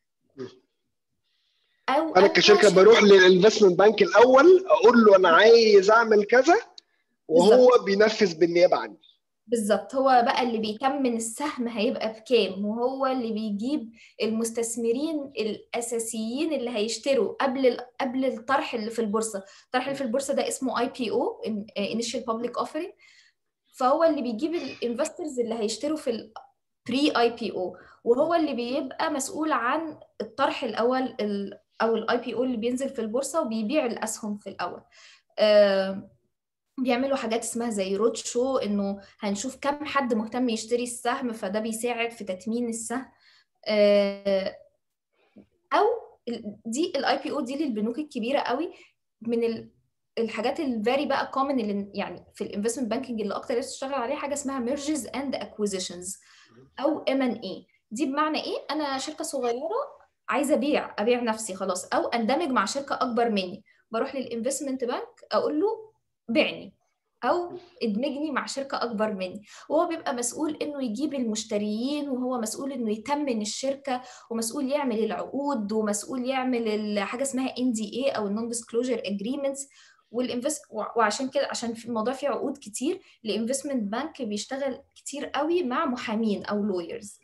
او انا كشركه بروح للانفستمنت بانك الاول اقول له انا عايز اعمل كذا وهو بالزبط. بينفذ بالنيابه عني بالظبط هو بقى اللي بيتمن السهم هيبقى بكام وهو اللي بيجيب المستثمرين الاساسيين اللي هيشتروا قبل قبل الطرح اللي في البورصه الطرح اللي في البورصه ده اسمه اي بي او انيشال بابليك اوفرنج فهو اللي بيجيب الانفسترز اللي هيشتروا في البري اي بي او وهو اللي بيبقى مسؤول عن الطرح الاول او الاي بي او اللي بينزل في البورصه وبيبيع الاسهم في الاول آه بيعملوا حاجات اسمها زي رود شو انه هنشوف كم حد مهتم يشتري السهم فده بيساعد في تتمين السهم آه او دي الاي بي او دي للبنوك الكبيره قوي من الحاجات الفيري بقى كومن اللي يعني في الانفستمنت بانكينج اللي اكتر ناس بتشتغل عليها حاجه اسمها ميرجز اند اكوزيشنز او ام ان اي دي بمعنى ايه انا شركه صغيره عايزه ابيع ابيع نفسي خلاص او اندمج مع شركه اكبر مني بروح للانفستمنت بانك اقول له بعني او ادمجني مع شركه اكبر مني وهو بيبقى مسؤول انه يجيب المشتريين وهو مسؤول انه يتمن الشركه ومسؤول يعمل العقود ومسؤول يعمل حاجه اسمها ان دي اي او النون ديسكلوجر اجريمنتس والانفست وعشان كده عشان في الموضوع فيه عقود كتير الانفستمنت بانك بيشتغل كتير قوي مع محامين او لويرز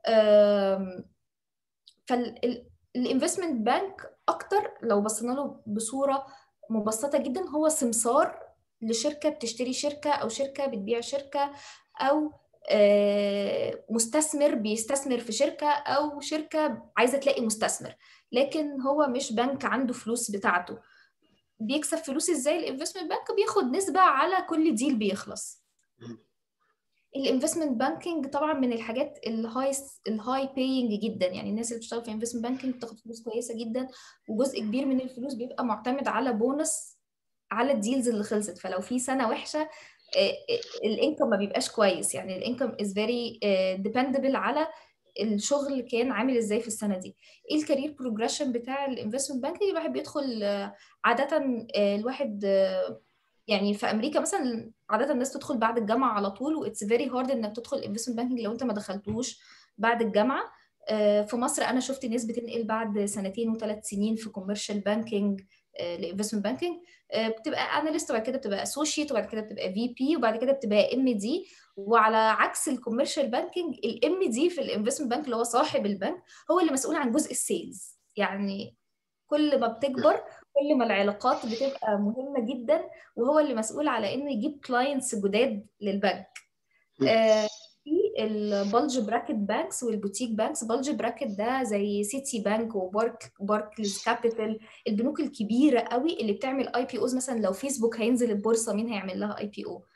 فالانفستمنت بانك اكتر لو بصينا له بصوره مبسطه جدا هو سمسار لشركه بتشتري شركه او شركه بتبيع شركه او مستثمر بيستثمر في شركه او شركه عايزه تلاقي مستثمر لكن هو مش بنك عنده فلوس بتاعته بيكسب فلوس ازاي الانفستمنت بانك بياخد نسبه على كل ديل بيخلص الانفستمنت بانكينج طبعا من الحاجات الهاي الهاي باينج جدا يعني الناس اللي بتشتغل في انفستمنت بانكينج بتاخد فلوس كويسه جدا وجزء كبير من الفلوس بيبقى معتمد على بونص على الديلز اللي خلصت فلو في سنه وحشه الانكم ما بيبقاش كويس يعني الانكم از فيري ديبندبل على الشغل كان عامل ازاي في السنه دي ايه الكارير بروجريشن بتاع الانفستمنت بانكينج الواحد بيدخل عاده الواحد يعني في امريكا مثلا عاده الناس تدخل بعد الجامعه على طول واتس فيري هارد انك تدخل انفستمنت بانكينج لو انت ما دخلتوش بعد الجامعه في مصر انا شفت ناس بتنقل بعد سنتين وثلاث سنين في كوميرشال بانكينج لانفستمنت بانكينج بتبقى اناليست وبعد كده بتبقى اسوشيت وبعد كده بتبقى في بي وبعد كده بتبقى ام دي وعلى عكس الكوميرشال بانكينج الام دي في الانفستمنت بانك اللي هو صاحب البنك هو اللي مسؤول عن جزء السيلز يعني كل ما بتكبر كل ما العلاقات بتبقى مهمه جدا وهو اللي مسؤول على انه يجيب كلاينتس جداد للبنك آه في البلج براكت بانكس والبوتيك بانكس بلج براكت ده زي سيتي بانك وبارك باركليز كابيتال البنوك الكبيره قوي اللي بتعمل اي بي اوز مثلا لو فيسبوك هينزل البورصه مين هيعمل لها اي بي او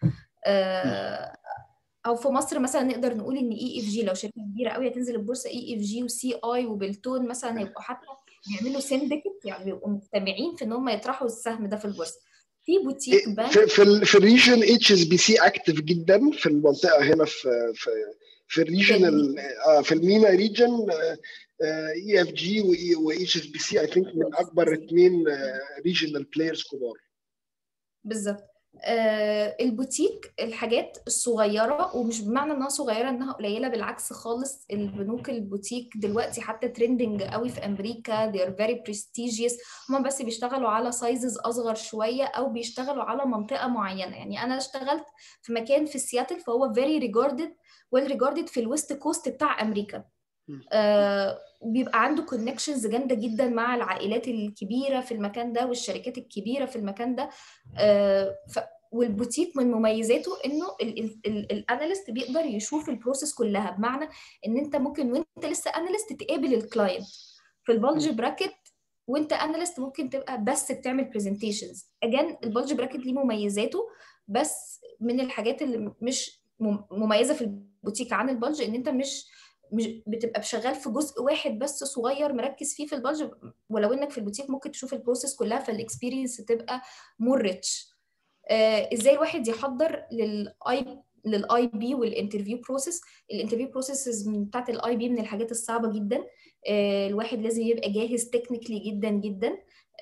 او في مصر مثلا نقدر نقول ان اي اف جي لو شركه كبيره قوي هتنزل البورصه اي اف جي وسي اي وبلتون مثلا هيبقوا حتى بيعملوا سندكت يعني بيبقوا مجتمعين في ان هم يطرحوا السهم ده في البورصه في بوتيك بانك في في, في الريجن اتش اس بي سي اكتف جدا في المنطقه هنا في في في الريجن في المينا ريجن اي اف جي واتش اس بي سي اي ثينك من اكبر اثنين ريجنال بلايرز كبار بالظبط آه البوتيك الحاجات الصغيرة ومش بمعنى انها صغيرة انها قليلة بالعكس خالص البنوك البوتيك دلوقتي حتى ترندنج قوي في امريكا they are very prestigious هم بس بيشتغلوا على سايزز اصغر شوية او بيشتغلوا على منطقة معينة يعني انا اشتغلت في مكان في سياتل فهو very regarded well regarded في الويست كوست بتاع امريكا آه بيبقى عنده كونكشنز جامده جدا مع العائلات الكبيره في المكان ده والشركات الكبيره في المكان ده آه ف والبوتيك من مميزاته انه الاناليست بيقدر يشوف البروسيس كلها بمعنى ان انت ممكن وانت لسه اناليست تقابل الكلاينت في البلج براكت وانت اناليست ممكن تبقى بس بتعمل برزنتيشنز اجان البلج براكت ليه مميزاته بس من الحاجات اللي مش مميزه في البوتيك عن البلج ان انت مش مش بتبقى شغال في جزء واحد بس صغير مركز فيه في البلج ولو انك في البوتيك ممكن تشوف البروسيس كلها فالاكسبيرينس تبقى مور ريتش آه ازاي الواحد يحضر للاي للاي بي والانترفيو بروسيس الانترفيو بروسيس بتاعت الاي بي من الحاجات الصعبه جدا الواحد لازم يبقى جاهز تكنيكلي جدا جدا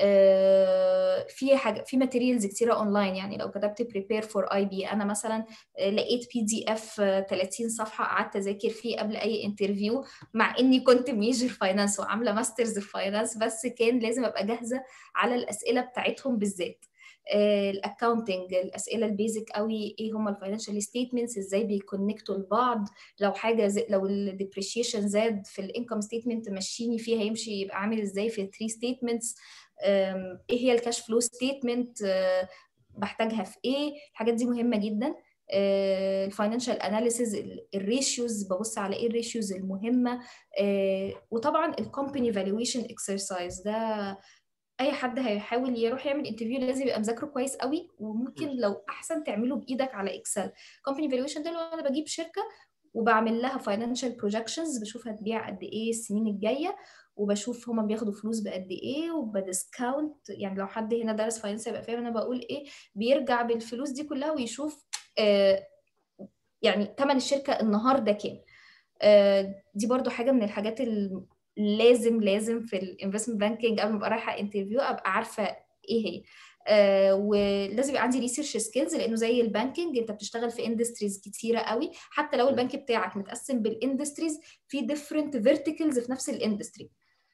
في حاجه في ماتيريالز كتيره اونلاين يعني لو كتبت بريبير فور اي بي انا مثلا لقيت بي دي اف 30 صفحه قعدت اذاكر فيه قبل اي انترفيو مع اني كنت ميجر فاينانس وعامله ماسترز في فاينانس بس كان لازم ابقى جاهزه على الاسئله بتاعتهم بالذات الاكاونتنج الاسئله البيزك قوي ايه هم الفاينانشال ستيتمنتس ازاي بيكونكتوا لبعض لو حاجه زي لو الديبريشيشن زاد في الانكم ستيتمنت مشيني فيها يمشي يبقى عامل ازاي في الثري ستيتمنتس ايه هي الكاش فلو ستيتمنت بحتاجها في ايه الحاجات دي مهمه جدا الفاينانشال اناليسيز الريشيوز ببص على ايه الريشيوز المهمه وطبعا الكومباني فالويشن اكسرسايز ده اي حد هيحاول يروح يعمل انترفيو لازم يبقى مذاكره كويس قوي وممكن لو احسن تعمله بايدك على اكسل كومباني فالويشن ده لو انا بجيب شركه وبعمل لها فاينانشال بروجكشنز بشوف هتبيع قد ايه السنين الجايه وبشوف هما بياخدوا فلوس بقد ايه وبديسكاونت يعني لو حد هنا درس فاينانس يبقى فاهم انا بقول ايه بيرجع بالفلوس دي كلها ويشوف آه يعني ثمن الشركه النهارده كام آه دي برضو حاجه من الحاجات لازم لازم في الانفستمنت بانكينج قبل ما ابقى رايحه انترفيو ابقى عارفه ايه هي آه ولازم يبقى عندي ريسيرش سكيلز لانه زي البانكينج انت بتشتغل في اندستريز كتيره قوي حتى لو البنك بتاعك متقسم بالاندستريز في ديفرنت فيرتيكلز في نفس الاندستري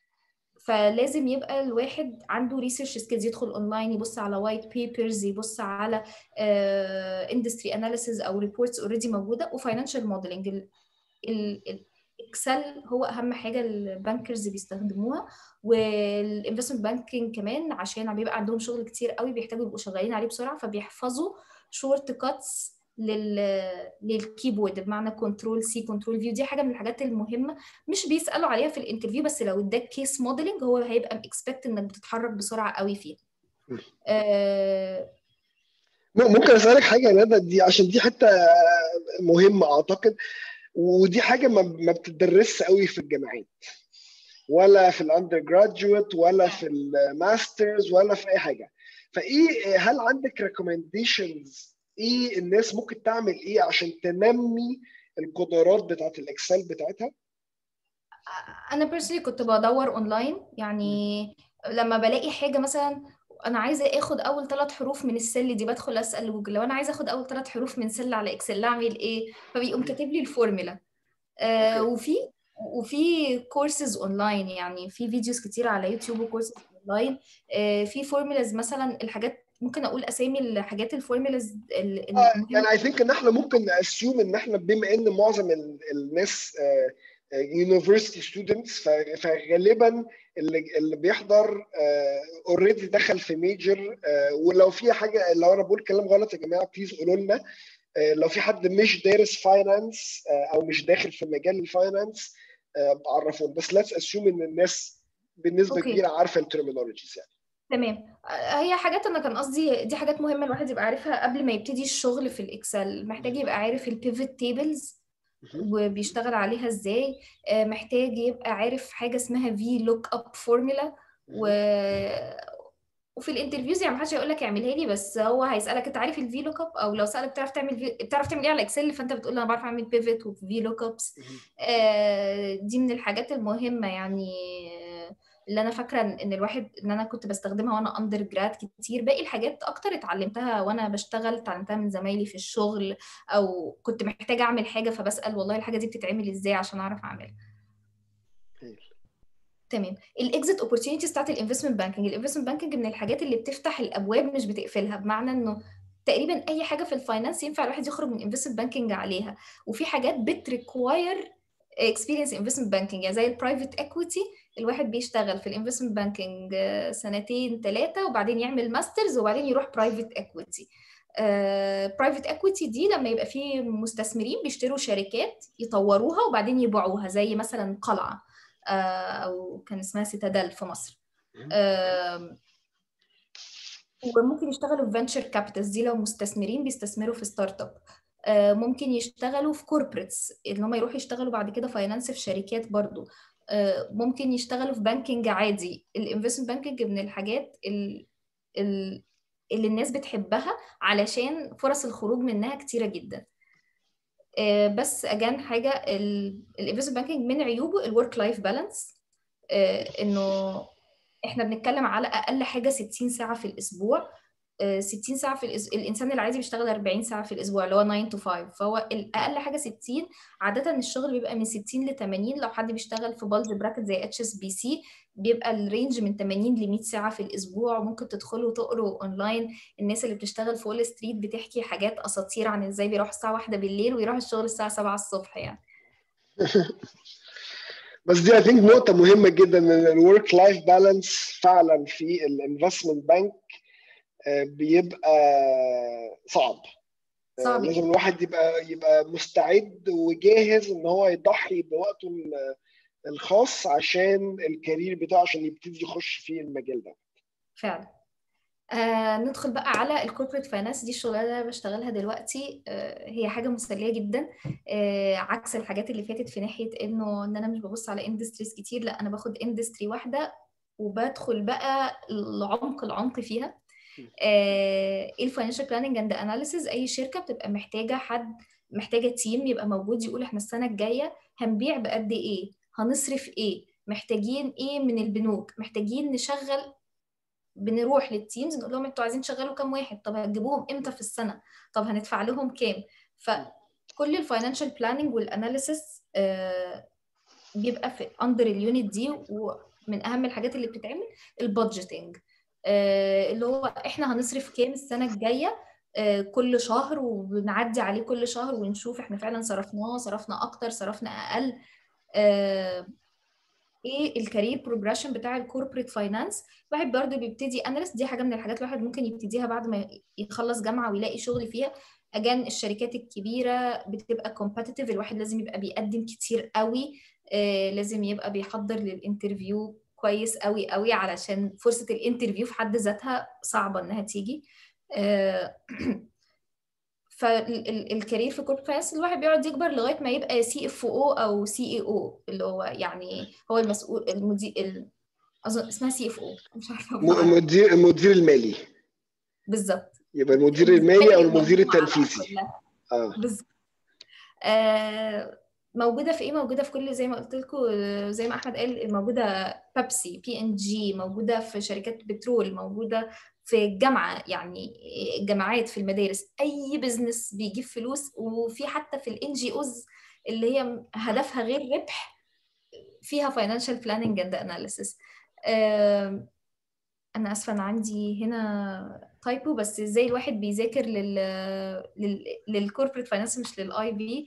فلازم يبقى الواحد عنده ريسيرش سكيلز يدخل اونلاين يبص على وايت بيبرز يبص على اندستري uh, اناليسيز او ريبورتس اوريدي موجوده وفاينانشال موديلنج اكسل هو اهم حاجه البانكرز بيستخدموها والانفستمنت بانكينج كمان عشان بيبقى عندهم شغل كتير قوي بيحتاجوا يبقوا شغالين عليه بسرعه فبيحفظوا شورت كاتس لل للكيبورد بمعنى كنترول سي كنترول فيو دي حاجه من الحاجات المهمه مش بيسالوا عليها في الانترفيو بس لو اداك كيس موديلنج هو هيبقى اكسبكت انك بتتحرك بسرعه قوي فيها آه ممكن اسالك حاجه يا ندى دي عشان دي حته مهمه اعتقد ودي حاجه ما بتدرسش قوي في الجامعات ولا في الاندر جراديويت ولا في الماسترز ولا في اي حاجه فايه هل عندك ريكومنديشنز ايه الناس ممكن تعمل ايه عشان تنمي القدرات بتاعت الاكسل بتاعتها انا بيرسونلي كنت بدور اونلاين يعني لما بلاقي حاجه مثلا انا عايزه اخد اول ثلاث حروف من السل دي بدخل اسال جوجل لو انا عايزه اخد اول ثلاث حروف من سل على اكسل اعمل ايه فبيقوم كاتب لي الفورمولا آه وفي وفي كورسز اونلاين يعني في فيديوز كتير على يوتيوب وكورسز اونلاين آه في فورمولاز مثلا الحاجات ممكن اقول اسامي الحاجات الفورمولاز آه يعني اي ثينك ان احنا ممكن ناسيوم ان احنا بما ان معظم الناس يونيفرستي ستودنتس فغالبا اللي اللي بيحضر اوريدي uh, دخل في ميجر uh, ولو في حاجه لو انا بقول كلام غلط يا جماعه بليز قولوا لنا uh, لو في حد مش دارس فاينانس او مش داخل في مجال الفاينانس بعرفهم بس ليتس اسيوم ان الناس بنسبه okay. كبيره عارفه الترمينولوجيز يعني تمام هي حاجات انا كان قصدي دي حاجات مهمه الواحد يبقى عارفها قبل ما يبتدي الشغل في الاكسل محتاج يبقى عارف البيفت تيبلز وبيشتغل عليها ازاي محتاج يبقى عارف حاجه اسمها في لوك اب فورمولا و وفي الانترفيوز يعني محدش هيقول لك اعملها لي بس هو هيسالك انت عارف الفي لوك اب او لو سالك بتعرف تعمل في... بتعرف تعمل ايه على اكسل فانت بتقول انا بعرف اعمل بيفت وفي لوك ابس دي من الحاجات المهمه يعني اللي انا فاكره ان الواحد ان انا كنت بستخدمها وانا اندر جراد كتير باقي الحاجات اكتر اتعلمتها وانا بشتغل اتعلمتها من زمايلي في الشغل او كنت محتاجه اعمل حاجه فبسال والله الحاجه دي بتتعمل ازاي عشان اعرف اعملها تمام الاكزيت اوبورتيونيتيز بتاعت الانفستمنت بانكينج الانفستمنت بانكينج من الحاجات اللي بتفتح الابواب مش بتقفلها بمعنى انه تقريبا اي حاجه في الفاينانس ينفع الواحد يخرج من انفستمنت بانكينج عليها وفي حاجات بتريكواير اكسبيرينس انفستمنت بانكينج يعني زي البرايفت اكويتي الواحد بيشتغل في الانفستمنت بانكينج سنتين ثلاثه وبعدين يعمل ماسترز وبعدين يروح برايفت اكويتي برايفت اكويتي دي لما يبقى في مستثمرين بيشتروا شركات يطوروها وبعدين يبيعوها زي مثلا قلعه uh, او كان اسمها سيتادل في مصر uh, وممكن يشتغلوا في فينشر كابيتالز دي لو مستثمرين بيستثمروا في ستارت اب ممكن يشتغلوا في كوربريتس ان هم يروحوا يشتغلوا بعد كده فاينانس في شركات برضو ممكن يشتغلوا في بانكينج عادي الانفستمنت بانكينج من الحاجات ال ال اللي الناس بتحبها علشان فرص الخروج منها كتيره جدا بس اجان حاجه الانفستمنت بانكينج من عيوبه الورك لايف بالانس انه احنا بنتكلم على اقل حاجه 60 ساعه في الاسبوع 60 ساعه في الأس... الانسان العادي بيشتغل 40 ساعه في الاسبوع اللي هو 9 to 5 فهو الاقل حاجه 60 عاده الشغل بيبقى من 60 ل 80 لو حد بيشتغل في بلز براكت زي اتش اس بي سي بيبقى الرينج من 80 ل 100 ساعه في الاسبوع وممكن تدخلوا تقروا اونلاين الناس اللي بتشتغل في وول ستريت بتحكي حاجات اساطير عن ازاي بيروح الساعه 1 بالليل ويروح الشغل الساعه 7 الصبح يعني بس دي اي ثينك نقطة مهمة جدا ان الورك لايف بالانس فعلا في الانفستمنت بانك بيبقى صعب صعب لازم الواحد يبقى يبقى مستعد وجاهز ان هو يضحي بوقته الخاص عشان الكارير بتاعه عشان يبتدي يخش في المجال ده فعلا آه ندخل بقى على الكوربريت فاينانس دي الشغلانه اللي انا بشتغلها دلوقتي آه هي حاجه مسليه جدا آه عكس الحاجات اللي فاتت في ناحيه انه ان انا مش ببص على اندستريز كتير لا انا باخد اندستري واحده وبدخل بقى العمق العمق فيها ايه الفاينانشال بلاننج اند اناليسيز اي شركه بتبقى محتاجه حد محتاجه تيم يبقى موجود يقول احنا السنه الجايه هنبيع بقد ايه هنصرف ايه محتاجين ايه من البنوك محتاجين نشغل بنروح للتيمز نقول لهم انتوا عايزين تشغلوا كام واحد طب هتجيبوهم امتى في السنه طب هندفع لهم كام فكل الفاينانشال بلاننج والاناليسيس بيبقى في اندر اليونت دي ومن اهم الحاجات اللي بتتعمل البادجيتنج اللي هو احنا هنصرف كام السنه الجايه كل شهر وبنعدي عليه كل شهر ونشوف احنا فعلا صرفناه صرفنا اكتر صرفنا اقل ايه الكارير بروجريشن بتاع الكوربريت فاينانس الواحد برضه بيبتدي اناليست دي حاجه من الحاجات الواحد ممكن يبتديها بعد ما يخلص جامعه ويلاقي شغل فيها اجان الشركات الكبيره بتبقى كومبتيتيف الواحد لازم يبقى بيقدم كتير قوي آه لازم يبقى بيحضر للانترفيو كويس قوي قوي علشان فرصه الانترفيو في حد ذاتها صعبه انها تيجي آه فالكارير في كورب فاينانس الواحد بيقعد يكبر لغايه ما يبقى سي اف او او سي اي او اللي هو يعني هو المسؤول المدير اظن اسمها سي اف او مش عارفه المدير المدير المالي بالظبط يبقى المدير المالي او المدير التنفيذي اه بالظبط آه موجوده في ايه موجوده في كل زي ما قلت لكم زي ما احمد قال موجوده بيبسي بي ان جي موجوده في شركات بترول موجوده في الجامعه يعني الجامعات في المدارس اي بزنس بيجيب فلوس وفي حتى في الان جي اوز اللي هي هدفها غير ربح فيها فاينانشال بلاننج اند اناليسيس انا اسفه انا عندي هنا تايبو بس ازاي الواحد بيذاكر لل لل للكوربريت فاينانس مش للاي بي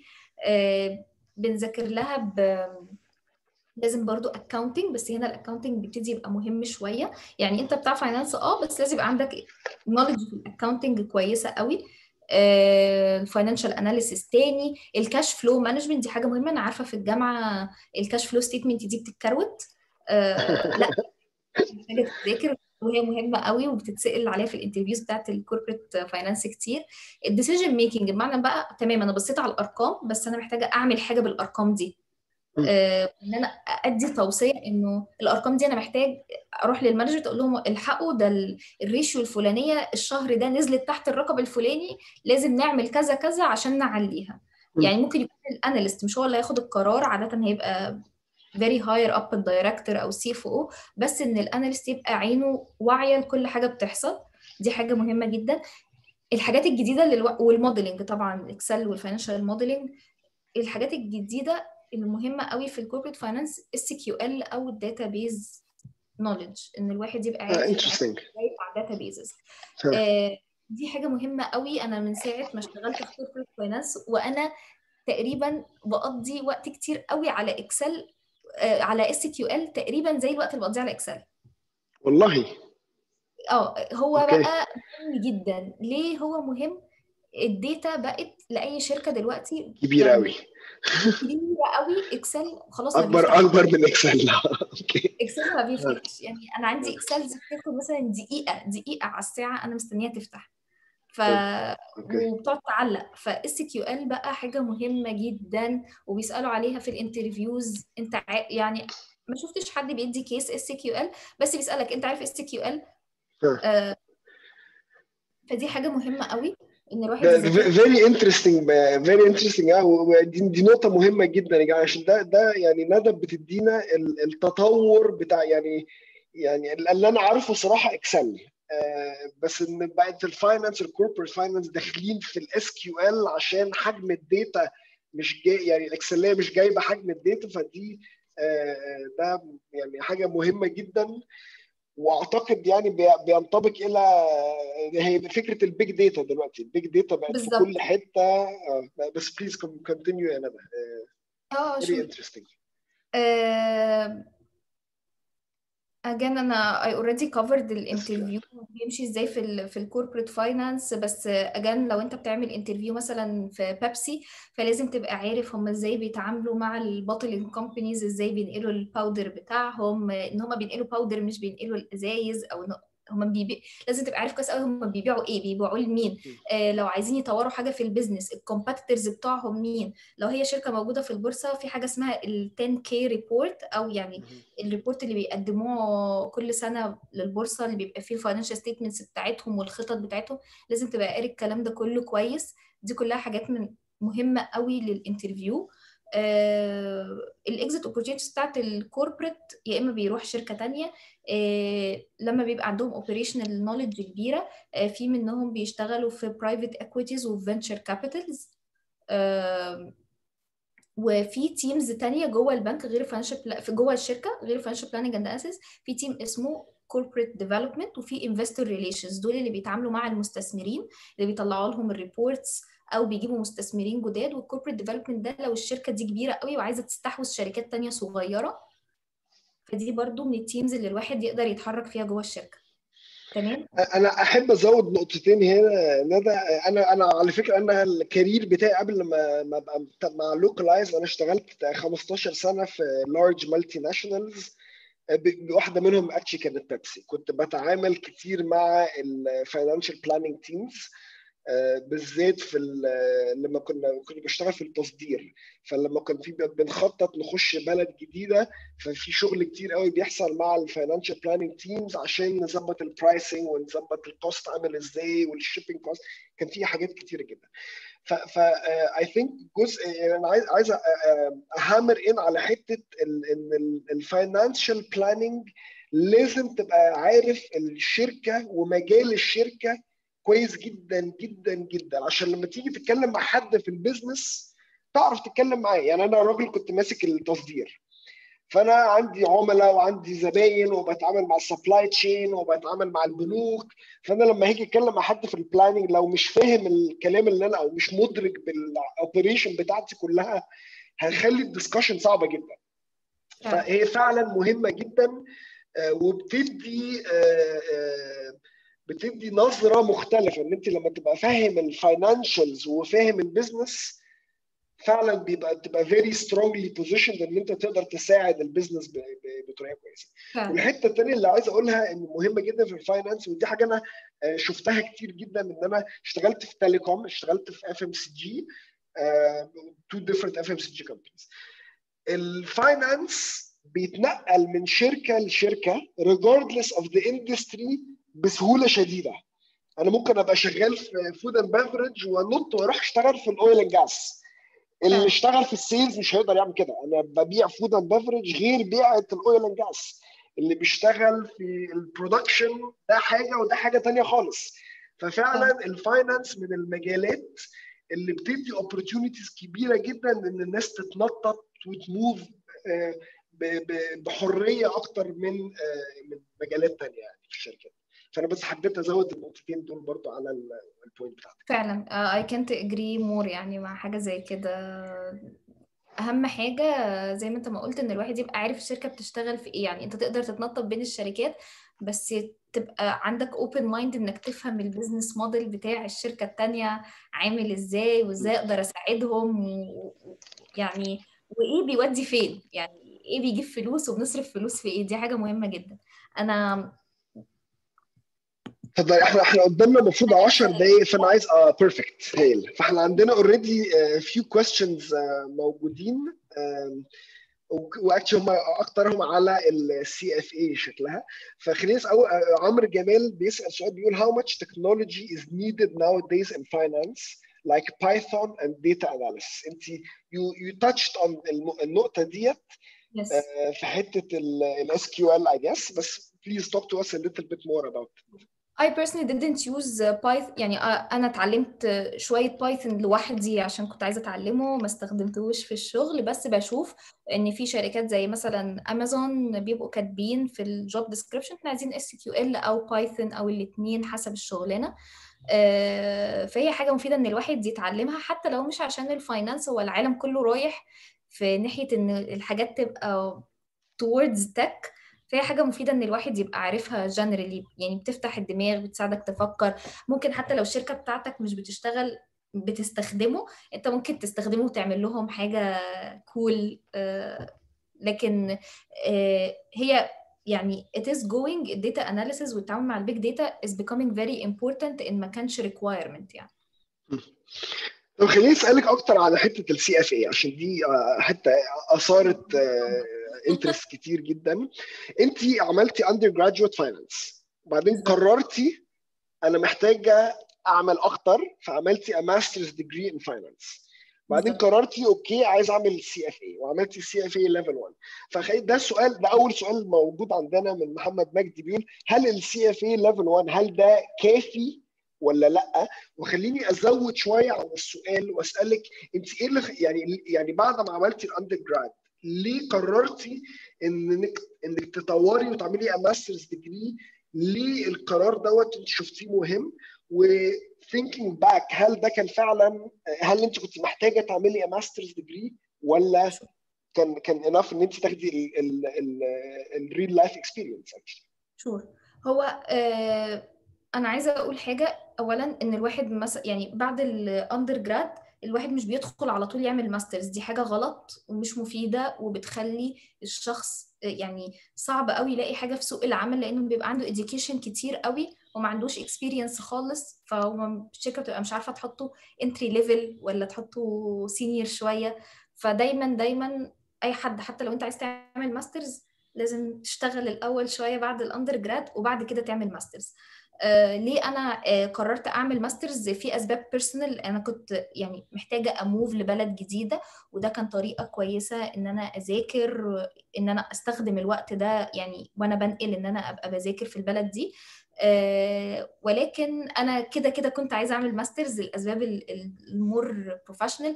بنذاكر لها ب لازم برضو اكاونتنج بس هنا الاكاونتنج بيبتدي يبقى مهم شويه يعني انت بتاع فاينانس اه بس لازم يبقى عندك نولج في الاكاونتنج كويسه قوي الفاينانشال اناليسيس تاني الكاش فلو مانجمنت دي حاجه مهمه انا عارفه في الجامعه الكاش فلو ستيتمنت دي بتتكروت آه لا محتاجه تذاكر وهي مهمه قوي وبتتسال عليها في الانترفيوز بتاعت الكوربريت فاينانس كتير الديسيجن ميكنج بمعنى بقى تمام انا بصيت على الارقام بس انا محتاجه اعمل حاجه بالارقام دي آه ان انا ادي توصيه انه الارقام دي انا محتاج اروح للمانجر اقول لهم الحقوا ده الريشيو الفلانيه الشهر ده نزلت تحت الرقم الفلاني لازم نعمل كذا كذا عشان نعليها يعني ممكن يكون الاناليست مش هو اللي هياخد القرار عاده هيبقى very higher up الدايركتور او سي اف او بس ان الاناليست يبقى عينه واعيه لكل حاجه بتحصل دي حاجه مهمه جدا الحاجات الجديده اللي الو... والموديلنج طبعا الاكسل والفاينانشال موديلنج الحاجات الجديده المهمه قوي في الكوربريت فاينانس السي كيو ال او الداتا بيز نوليدج ان الواحد يبقى عارف انترستنج على داتا بيزز دي حاجه مهمه قوي انا من ساعه ما اشتغلت في كوربريت فاينانس وانا تقريبا بقضي وقت كتير قوي على اكسل على اس كيو ال تقريبا زي الوقت اللي بقضيه على اكسل والله اه هو أوكي. بقى مهم جدا ليه هو مهم الداتا بقت لاي شركه دلوقتي كبيره قوي كبيره قوي اكسل خلاص اكبر اكبر من اكسل اوكي اكسل ما بيفتحش يعني انا عندي اكسل بتاخد مثلا دقيقه دقيقه على الساعه انا مستنيها تفتح ف وبتقعد تعلق فاس كيو ال بقى حاجه مهمه جدا وبيسالوا عليها في الانترفيوز انت ع... يعني ما شفتش حد بيدي كيس اس كيو ال بس بيسالك انت عارف اس كيو ال فدي حاجه مهمه قوي ان الواحد يذاكر فيري انترستنج فيري انترستنج دي دي نقطه مهمه جدا يا جماعه عشان ده ده يعني ندى بتدينا ال- التطور بتاع يعني يعني اللي انا عارفه صراحه اكسل آه، بس ان بقت الفاينانس الكوربريت فاينانس داخلين في الاس كيو ال عشان حجم الداتا مش جاي يعني الاكسليه مش جايبه حجم الداتا فدي آه، ده يعني حاجه مهمه جدا واعتقد يعني بي- بينطبق الى هي فكره البيج داتا دلوقتي البيج داتا بقت في بالظبط. كل حته آه، بس بليز كونتينيو يا ندى اه فيري شو انترستنج آه، again انا I already covered الانترفيو بيمشي ازاي في ال في الكوربريت فاينانس بس again لو انت بتعمل انترفيو مثلا في بيبسي فلازم تبقى عارف هم ازاي بيتعاملوا مع البوتلينج كومبانيز ازاي بينقلوا الباودر بتاعهم ان هم بينقلوا باودر مش بينقلوا الازايز او إن هم بيبيع لازم تبقى عارف كويس قوي هم بيبيعوا ايه بيبيعوا لمين آه لو عايزين يطوروا حاجه في البيزنس الكومبيتيتورز بتوعهم مين لو هي شركه موجوده في البورصه في حاجه اسمها ال 10K ريبورت او يعني الريبورت اللي بيقدموه كل سنه للبورصه اللي بيبقى فيه الفاينانشال ستيتمنتس بتاعتهم والخطط بتاعتهم لازم تبقى قاري الكلام ده كله كويس دي كلها حاجات من مهمه قوي للانترفيو آه الاكزيت اوبورتيونيتيز بتاعت الكوربريت يا اما بيروح شركه تانية آه لما بيبقى عندهم اوبريشنال نوليدج كبيره آه في منهم بيشتغلوا في برايفت اكويتيز وفينشر كابيتالز وفي تيمز تانية جوه البنك غير فاينانشال في جوه الشركه غير فاينانشال بلاننج اند اسس في تيم اسمه كوربريت ديفلوبمنت وفي انفستور ريليشنز دول اللي بيتعاملوا مع المستثمرين اللي بيطلعوا لهم الريبورتس او بيجيبوا مستثمرين جداد والكوربريت ديفلوبمنت ده لو الشركه دي كبيره قوي وعايزه تستحوذ شركات تانية صغيره فدي برضو من التيمز اللي الواحد يقدر يتحرك فيها جوه الشركه تمام انا احب ازود نقطتين هنا ندى انا انا على فكره انا الكارير بتاعي قبل ما ما ابقى مع لوكلايز انا اشتغلت 15 سنه في لارج مالتي ناشونالز واحده منهم اكشلي كانت بيبسي كنت بتعامل كتير مع الفاينانشال بلاننج تيمز بالذات في لما كنا كنت بشتغل في التصدير فلما كان في بنخطط نخش بلد جديده ففي شغل كتير قوي بيحصل مع الفاينانشال بلاننج تيمز عشان نظبط البرايسنج ونظبط الكوست عامل ازاي والشيبنج كوست كان في حاجات كتيره جدا ف ف اي ثينك جزء انا عايز عايز اهامر ان على حته ان الفاينانشال بلاننج لازم تبقى عارف الشركه ومجال الشركه كويس جدا جدا جدا عشان لما تيجي تتكلم مع حد في البيزنس تعرف تتكلم معاه يعني انا راجل كنت ماسك التصدير فانا عندي عملاء وعندي زباين وبتعامل مع السبلاي تشين وبتعامل مع البنوك فانا لما هاجي اتكلم مع حد في البلاننج لو مش فاهم الكلام اللي انا او مش مدرك بالاوبريشن بتاعتي كلها هيخلي الدسكشن صعبه جدا فهي فعلا مهمه جدا وبتدي بتدي نظره مختلفه ان انت لما تبقى فاهم الفاينانشالز وفاهم البيزنس فعلا بيبقى تبقى فيري سترونجلي بوزيشند ان انت تقدر تساعد البيزنس بطريقه كويسه. والحته الثانيه اللي عايز اقولها ان مهمه جدا في الفاينانس ودي حاجه انا شفتها كتير جدا ان انا اشتغلت في تيليكوم اشتغلت في اف ام سي جي تو ديفرنت اف ام سي جي كومبانيز. الفاينانس بيتنقل من شركه لشركه regardless of the industry بسهوله شديده انا ممكن ابقى شغال في فود اند بافرج وانط واروح اشتغل في الاويل اند جاس اللي اشتغل في السيلز مش هيقدر يعمل كده انا ببيع فود اند بافرج غير بيعه الاويل اند جاس اللي بيشتغل في البرودكشن ده حاجه وده حاجه تانية خالص ففعلا الفاينانس من المجالات اللي بتدي اوبورتيونيتيز كبيره جدا ان الناس تتنطط وتموف بحريه اكتر من من مجالات تانية يعني في الشركات فانا بس حبيت ازود النقطتين دول برضو على البوينت بتاعتك فعلا اي كانت اجري مور يعني مع حاجه زي كده اهم حاجه زي ما انت ما قلت ان الواحد يبقى عارف الشركه بتشتغل في ايه يعني انت تقدر تتنطط بين الشركات بس تبقى عندك اوبن مايند انك تفهم البيزنس موديل بتاع الشركه التانية عامل ازاي وازاي اقدر اساعدهم ويعني وايه بيودي فين يعني ايه بيجيب فلوس وبنصرف فلوس في ايه دي حاجه مهمه جدا انا اتفضل احنا احنا قدامنا المفروض 10 دقايق فانا عايز اه بيرفكت هايل فاحنا عندنا اوريدي فيو كويستشنز موجودين واكشلي هم اكترهم على السي اف اي شكلها فخلينا نسال عمرو جمال بيسال سؤال بيقول how much technology is needed nowadays in finance like Python and data analysis انت you you touched on النقطه ديت yes. في حته الاس كيو ال I guess بس please talk to us a little bit more about it. I personally didn't use Python يعني أنا اتعلمت شوية بايثون لوحدي عشان كنت عايزة أتعلمه ما استخدمتهوش في الشغل بس بشوف إن في شركات زي مثلا أمازون بيبقوا كاتبين في الجوب ديسكريبشن إحنا عايزين اس كيو ال أو بايثون أو الاتنين حسب الشغلانة فهي حاجة مفيدة إن الواحد يتعلمها حتى لو مش عشان الفاينانس هو العالم كله رايح في ناحية إن الحاجات تبقى towards tech فهي حاجة مفيدة إن الواحد يبقى عارفها جنرالي يعني بتفتح الدماغ بتساعدك تفكر ممكن حتى لو الشركة بتاعتك مش بتشتغل بتستخدمه أنت ممكن تستخدمه وتعمل لهم حاجة كول لكن هي يعني it is going data analysis والتعامل مع البيج داتا is becoming very important إن ما كانش requirement يعني طب خليني اسالك اكتر على حته السي اف اي عشان دي حته اثارت انترست كتير جدا انت عملتي اندر جراجويت فاينانس وبعدين قررتي انا محتاجه اعمل اكتر فعملتي ماسترز ديجري ان فاينانس بعدين قررتي اوكي عايز اعمل سي اف اي وعملتي سي اف اي ليفل 1 فخلي ده السؤال ده اول سؤال موجود عندنا من محمد مجدي بيقول هل السي اف اي ليفل 1 هل ده كافي ولا لا وخليني ازود شويه على السؤال واسالك انت ايه اللي يعني يعني بعد ما عملتي الاندر جراد ليه قررتي انك انك تطوري وتعملي ماسترز ديجري ليه القرار دوت انت شفتيه مهم و thinking back هل ده كان فعلا هل انت كنت محتاجه تعملي ماسترز ديجري ولا كان كان انف ان انت تاخدي الريل لايف اكسبيرينس شور هو آه انا عايزه اقول حاجه اولا ان الواحد مثلا يعني بعد الاندر جراد الواحد مش بيدخل على طول يعمل ماسترز دي حاجه غلط ومش مفيده وبتخلي الشخص يعني صعب قوي يلاقي حاجه في سوق العمل لانه بيبقى عنده education كتير قوي وما عندوش اكسبيرينس خالص فهو الشركه بتبقى مش عارفه تحطه انتري ليفل ولا تحطه سينيور شويه فدايما دايما اي حد حتى لو انت عايز تعمل ماسترز لازم تشتغل الاول شويه بعد الاندر جراد وبعد كده تعمل ماسترز آه ليه انا آه قررت اعمل ماسترز في اسباب بيرسونال انا كنت يعني محتاجه اموف لبلد جديده وده كان طريقه كويسه ان انا اذاكر ان انا استخدم الوقت ده يعني وانا بنقل ان انا ابقى بذاكر في البلد دي آه ولكن انا كده كده كنت عايزه اعمل ماسترز الاسباب المور بروفيشنال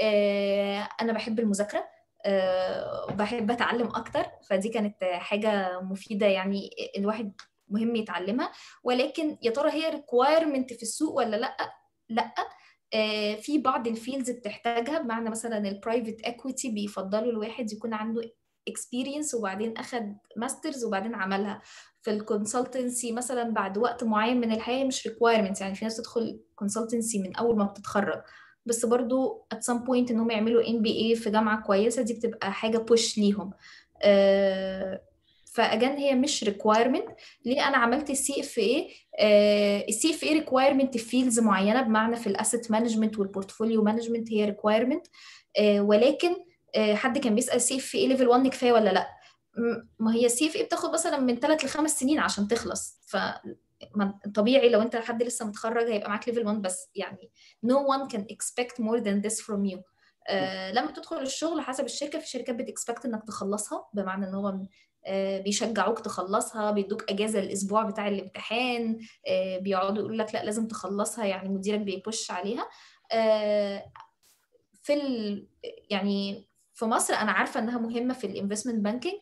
انا بحب المذاكره أه بحب اتعلم اكتر فدي كانت حاجه مفيده يعني الواحد مهم يتعلمها ولكن يا ترى هي ريكوايرمنت في السوق ولا لا لا آه في بعض الفيلدز بتحتاجها بمعنى مثلا البرايفت اكويتي بيفضلوا الواحد يكون عنده اكسبيرينس وبعدين اخد ماسترز وبعدين عملها في الكونسلتنسي مثلا بعد وقت معين من الحياه مش ريكوايرمنت يعني في ناس تدخل كونسلتنسي من اول ما بتتخرج بس برضو at some point انهم يعملوا MBA في جامعه كويسه دي بتبقى حاجه بوش ليهم آه فاجان هي مش ريكوايرمنت ليه انا عملت السي اف اي السي اف اي ريكوايرمنت في فيلدز معينه بمعنى في الاسيت مانجمنت والبورتفوليو مانجمنت هي ريكوايرمنت ولكن آه حد كان بيسال سي اف اي ليفل 1 كفايه ولا لا ما هي السي اف اي بتاخد مثلا من 3 ل 5 سنين عشان تخلص ف طبيعي لو انت حد لسه متخرج هيبقى معاك ليفل 1 بس يعني no one can expect more than this from you آه لما تدخل الشغل حسب الشركه في شركات بتكسبكت انك تخلصها بمعنى ان هو آه بيشجعوك تخلصها بيدوك اجازه الاسبوع بتاع الامتحان آه بيقعدوا يقولوا لك لا لازم تخلصها يعني مديرك بيبوش عليها آه في ال يعني في مصر انا عارفه انها مهمه في الانفستمنت بانكينج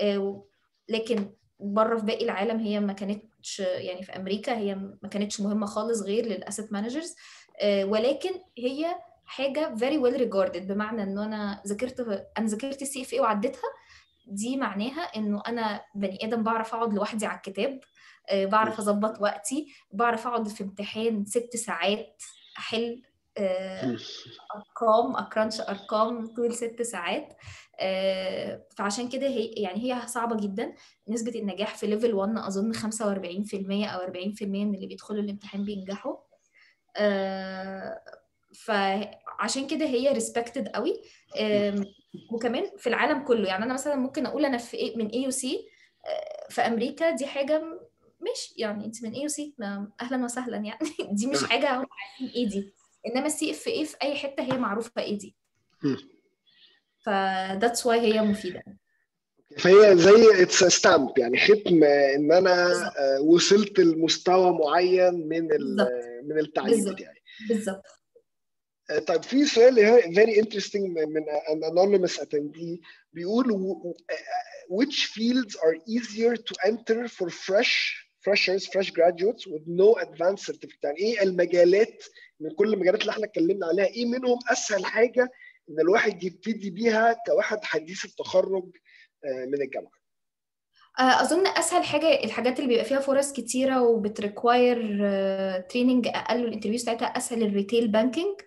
لكن بره في باقي العالم هي ما كانتش يعني في امريكا هي ما كانتش مهمه خالص غير للاسيت مانجرز ولكن هي حاجه فيري ويل ريجاردد بمعنى انه انا ذاكرت انا ذاكرت السي اف اي وعديتها دي معناها انه انا بني ادم بعرف اقعد لوحدي على الكتاب بعرف اظبط وقتي بعرف اقعد في امتحان ست ساعات احل ارقام اكرنش ارقام طول ست ساعات فعشان كده هي يعني هي صعبه جدا نسبه النجاح في ليفل 1 اظن 45% او 40% من اللي بيدخلوا الامتحان بينجحوا فعشان كده هي ريسبكتد قوي وكمان في العالم كله يعني انا مثلا ممكن اقول انا في من اي يو سي في امريكا دي حاجه ماشي يعني انت من اي يو سي اهلا وسهلا يعني دي مش حاجه هم عارفين ايه دي انما السي اف اي في اي حته هي معروفه ايه دي فذاتس واي هي مفيده فهي زي اتس ستامب يعني ختم ان انا وصلت لمستوى معين من من التعليم بتاعي بالظبط طيب في سؤال very interesting من an anonymous attendee بيقول which fields are easier to enter for fresh freshers fresh graduates with no advanced certificate يعني ايه المجالات من كل المجالات اللي احنا اتكلمنا عليها ايه منهم اسهل حاجه ان الواحد يبتدي بيها كواحد حديث التخرج من الجامعه اظن اسهل حاجه الحاجات اللي بيبقى فيها فرص كتيره وبتريكواير تريننج اقل والانترفيو بتاعتها اسهل الريتيل بانكينج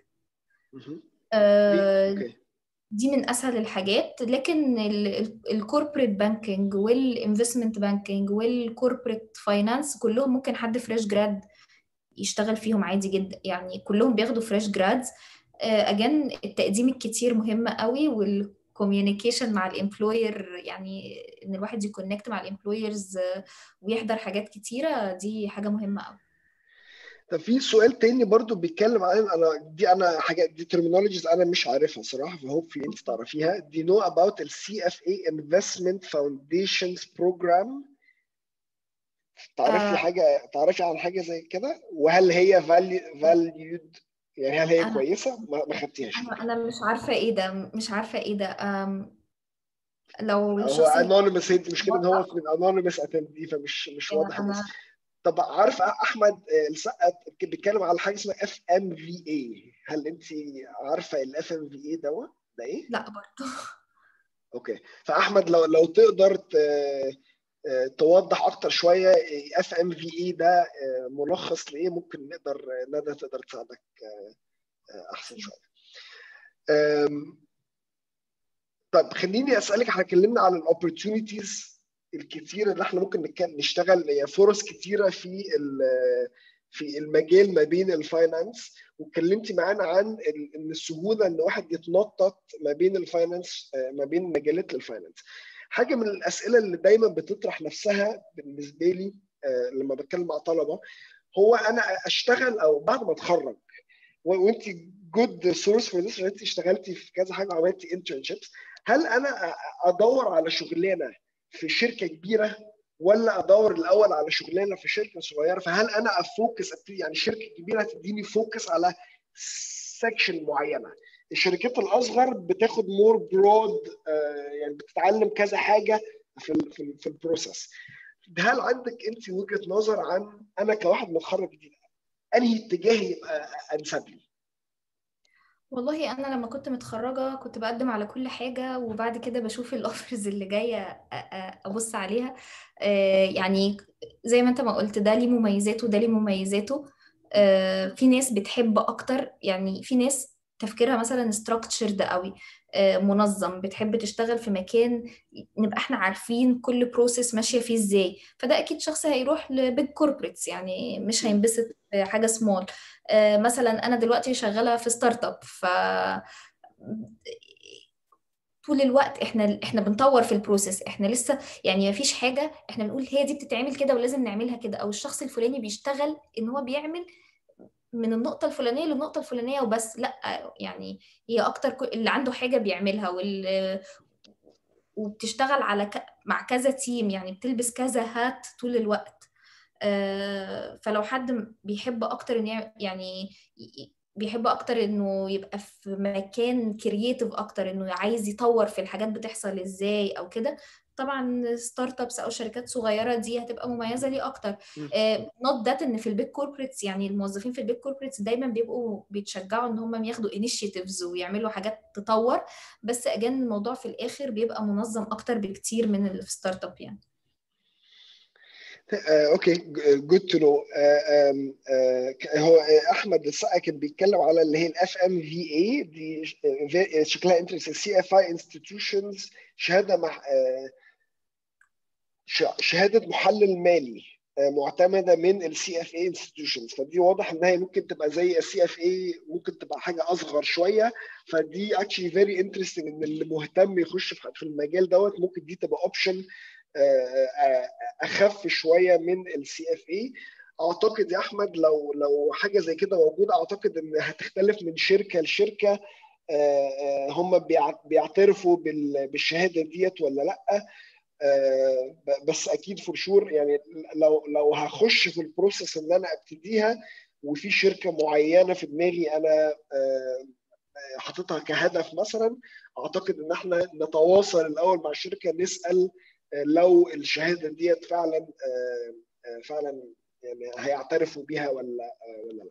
دي من اسهل الحاجات لكن الكوربريت بانكينج والانفستمنت بانكينج والكوربريت فاينانس كلهم ممكن حد فريش جراد يشتغل فيهم عادي جدا يعني كلهم بياخدوا فريش جرادز اجان التقديم الكتير مهم قوي والكوميونيكيشن مع الامبلوير يعني ان الواحد يكونكت مع الامبلويرز ويحضر حاجات كتيره دي حاجه مهمه قوي طب في سؤال تاني برضو بيتكلم عن انا دي انا حاجات دي ترمينولوجيز انا مش عارفها صراحه فهوب في انت تعرفيها دي نو اباوت السي اف اي انفستمنت فاونديشنز بروجرام تعرفي آه. حاجه تعرفي عن حاجه زي كده وهل هي فاليود يعني هل هي أنا كويسه ما, ما خدتيهاش أنا, أنا مش عارفة إيه ده مش عارفة إيه ده أم لو هو الشخص اللي انونيمس انت مش كده ان هو من انونيمس اتندي فمش مش واضح بس أنا طب عارف احمد السقا بيتكلم على حاجه اسمها اف ام في اي هل انت عارفه الاف ام في اي دوت ده ايه؟ لا برضه اوكي فاحمد لو لو تقدر توضح اكتر شويه اف ام في اي ده ملخص لايه ممكن نقدر ندى تقدر تساعدك احسن شويه طب خليني اسالك احنا اتكلمنا عن الاوبورتيونيتيز الكتيره اللي احنا ممكن نشتغل هي فرص كتيره في في المجال ما بين الفاينانس واتكلمتي معانا عن ان السهوله ان واحد يتنطط ما بين الفاينانس ما بين مجالات الفاينانس حاجه من الاسئله اللي دايما بتطرح نفسها بالنسبه لي لما بتكلم مع طلبه هو انا اشتغل او بعد ما اتخرج وانت جود سورس فور ذس انت اشتغلتي في كذا حاجه وعملتي انترنشيبس هل انا ادور على شغلانه في شركه كبيره ولا ادور الاول على شغلانه في شركه صغيره فهل انا افوكس يعني شركه كبيره تديني فوكس على سكشن معينه الشركات الاصغر بتاخد مور برود يعني بتتعلم كذا حاجه في ال في, ال في البروسيس هل عندك انت وجهه نظر عن انا كواحد متخرج جديد انهي اتجاه يبقى انسب لي والله انا لما كنت متخرجه كنت بقدم على كل حاجه وبعد كده بشوف الاوفرز اللي جايه ابص عليها يعني زي ما انت ما قلت ده ليه مميزاته وده ليه مميزاته في ناس بتحب اكتر يعني في ناس تفكيرها مثلا structured قوي منظم بتحب تشتغل في مكان نبقى احنا عارفين كل بروسيس ماشيه فيه ازاي فده اكيد شخص هيروح لبيج كوربريتس يعني مش هينبسط في حاجه سمول مثلا انا دلوقتي شغاله في ستارت اب ف طول الوقت احنا احنا بنطور في البروسيس احنا لسه يعني ما فيش حاجه احنا بنقول هي دي بتتعمل كده ولازم نعملها كده او الشخص الفلاني بيشتغل ان هو بيعمل من النقطة الفلانية للنقطة الفلانية وبس لا يعني هي أكتر اللي عنده حاجة بيعملها وال... وبتشتغل على ك... مع كذا تيم يعني بتلبس كذا هات طول الوقت آه فلو حد بيحب أكتر إن يعني بيحب أكتر إنه يبقى في مكان كرييتيف أكتر إنه عايز يطور في الحاجات بتحصل إزاي أو كده طبعا ستارت ابس او شركات صغيره دي هتبقى مميزه ليه اكتر نوت ذات ان في البيج كوربريتس يعني الموظفين في البيج كوربريتس دايما بيبقوا بيتشجعوا ان هم ياخدوا انيشيتيفز ويعملوا حاجات تطور بس اجان الموضوع في الاخر بيبقى منظم اكتر بكتير من اللي في ستارت اب يعني اوكي جود تو نو هو احمد السقا كان بيتكلم على اللي هي الاف ام في اي دي شكلها انترست سي اف اي انستتيوشنز شهاده مع uh, شهاده محلل مالي معتمده من السي اف اي انستتيوشنز فدي واضح انها هي ممكن تبقى زي السي اف اي ممكن تبقى حاجه اصغر شويه فدي اكشلي فيري انترستنج ان اللي مهتم يخش في المجال دوت ممكن دي تبقى اوبشن اخف شويه من السي اف اي اعتقد يا احمد لو لو حاجه زي كده موجوده اعتقد ان هتختلف من شركه لشركه هم بيعترفوا بالشهاده ديت ولا لا بس اكيد فور شور يعني لو لو هخش في البروسيس ان انا ابتديها وفي شركه معينه في دماغي انا حاططها كهدف مثلا اعتقد ان احنا نتواصل الاول مع الشركه نسال لو الشهاده ديت فعلا فعلا يعني هيعترفوا بيها ولا ولا لا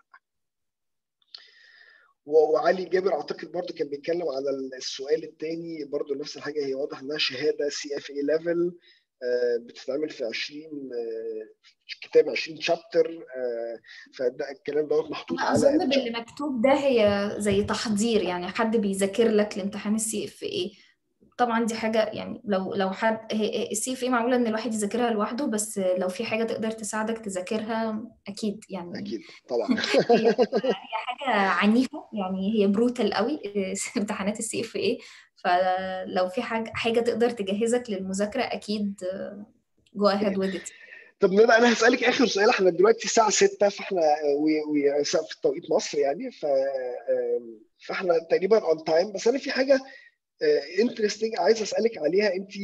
وعلي جابر اعتقد برضو كان بيتكلم على السؤال الثاني برضو نفس الحاجه هي واضح انها شهاده سي اف اي ليفل بتتعمل في 20 كتاب 20 شابتر فده الكلام دوت محطوط على اظن باللي مكتوب ده هي زي تحضير يعني حد بيذاكر لك لامتحان السي اف اي طبعا دي حاجه يعني لو لو حد السي اف اي معموله ان الواحد يذاكرها لوحده بس لو في حاجه تقدر تساعدك تذاكرها اكيد يعني اكيد طبعا هي, هي حاجه عنيفه يعني هي بروتال قوي امتحانات السي اف اي فلو في حاجه حاجه تقدر تجهزك للمذاكره اكيد جو اهيد وذ ات طب ندى انا هسالك اخر سؤال احنا دلوقتي الساعه 6 فاحنا في توقيت مصر يعني ف فاحنا تقريبا اون تايم بس انا في حاجه انترستنج عايز اسالك عليها انت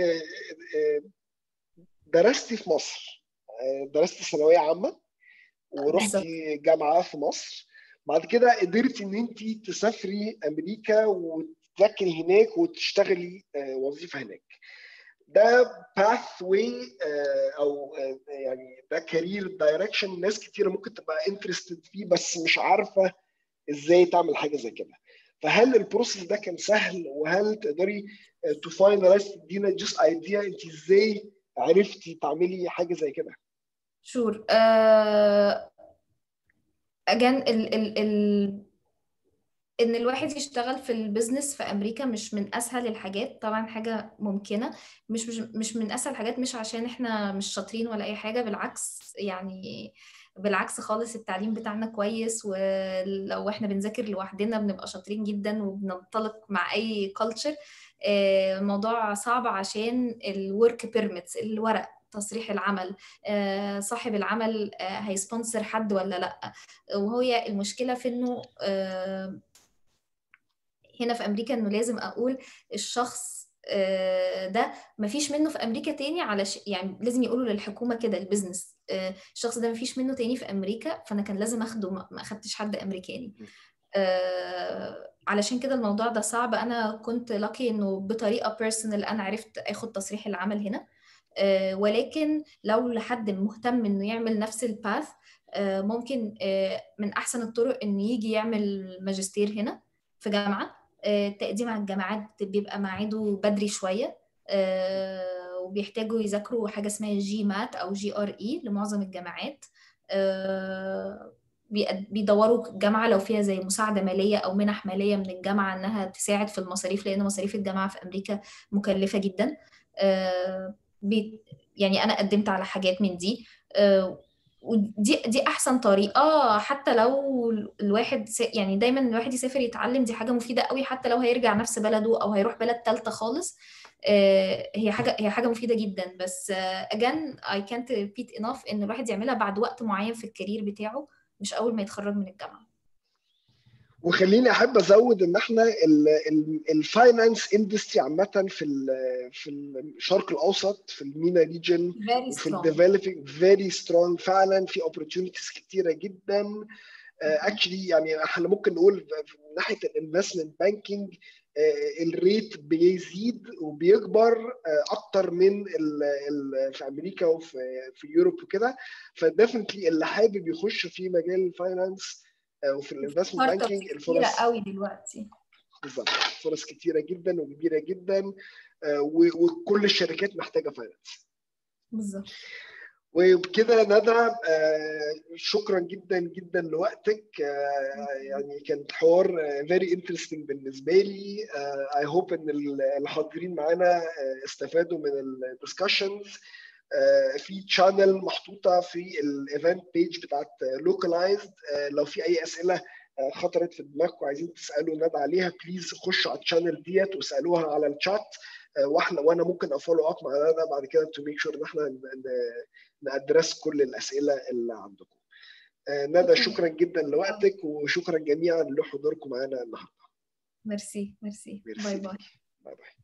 درستي في مصر درستي ثانويه عامه ورحتي جامعه في مصر بعد كده قدرتي ان انت تسافري امريكا وتذاكري هناك وتشتغلي وظيفه هناك ده باث واي او يعني ده كارير دايركشن ناس كتيره ممكن تبقى انترستد فيه بس مش عارفه ازاي تعمل حاجه زي كده فهل البروسيس ده كان سهل وهل تقدري تو فاينلايز تدينا جست ايديا انت ازاي عرفتي تعملي حاجه زي كده؟ شور اجان ال ال ال ان الواحد يشتغل في البيزنس في امريكا مش من اسهل الحاجات طبعا حاجه ممكنه مش مش, مش من اسهل الحاجات مش عشان احنا مش شاطرين ولا اي حاجه بالعكس يعني بالعكس خالص التعليم بتاعنا كويس ولو احنا بنذاكر لوحدنا بنبقى شاطرين جدا وبننطلق مع اي كلتشر الموضوع صعب عشان الورك بيرميتس الورق تصريح العمل صاحب العمل هيسبونسر حد ولا لا وهي المشكله في انه هنا في امريكا انه لازم اقول الشخص ده مفيش منه في امريكا تاني على ش... يعني لازم يقولوا للحكومه كده البيزنس الشخص ده مفيش منه تاني في امريكا فانا كان لازم اخده ما اخدتش حد امريكاني علشان كده الموضوع ده صعب انا كنت لاقي انه بطريقه بيرسونال انا عرفت اخد تصريح العمل هنا ولكن لو لحد مهتم انه يعمل نفس الباث ممكن من احسن الطرق انه يجي يعمل ماجستير هنا في جامعه التقديم على الجامعات بيبقى ميعاده بدري شويه وبيحتاجوا يذاكروا حاجه اسمها جي مات او جي ار اي لمعظم الجامعات بيدوروا الجامعه لو فيها زي مساعده ماليه او منح ماليه من الجامعه انها تساعد في المصاريف لان مصاريف الجامعه في امريكا مكلفه جدا يعني انا قدمت على حاجات من دي ودي دي احسن طريقه حتى لو الواحد يعني دايما الواحد يسافر يتعلم دي حاجه مفيده قوي حتى لو هيرجع نفس بلده او هيروح بلد ثالثه خالص هي حاجه هي حاجه مفيده جدا بس اجان اي كانت ريبيت انف ان الواحد يعملها بعد وقت معين في الكارير بتاعه مش اول ما يتخرج من الجامعه وخليني احب ازود ان احنا الفاينانس اندستري عامه في في الشرق الاوسط في المينا ريجن في الديفلوبينج فيري سترونج فعلا في اوبورتيونيتيز كتيره جدا اكشلي uh, يعني احنا ممكن نقول من ناحيه الانفستمنت بانكينج الريت بيزيد وبيكبر اكتر من ال ال في امريكا وفي في يوروب وكده فديفنتلي اللي حابب يخش في مجال الفاينانس وفي الانفستمنت بانكينج الفرص كتيره قوي دلوقتي بالظبط فرص كتيره جدا وكبيره جدا وكل الشركات محتاجه فاينانس بالظبط وبكده ندى شكرا جدا جدا لوقتك يعني كانت حوار فيري انترستنج بالنسبه لي اي هوب ان الحاضرين معانا استفادوا من الدسكشنز في تشانل محطوطه في الايفنت بيج بتاعت لوكلايزد لو في اي اسئله خطرت في دماغكم وعايزين تسالوا ندى عليها بليز خشوا على التشانل ديت واسالوها على الشات واحنا وانا ممكن افولو اب مع ندى بعد كده تو ميك شور ان احنا نادرس كل الاسئله اللي عندكم. ندى شكرا جدا لوقتك وشكرا جميعا لحضوركم معانا النهارده. ميرسي ميرسي باي باي باي باي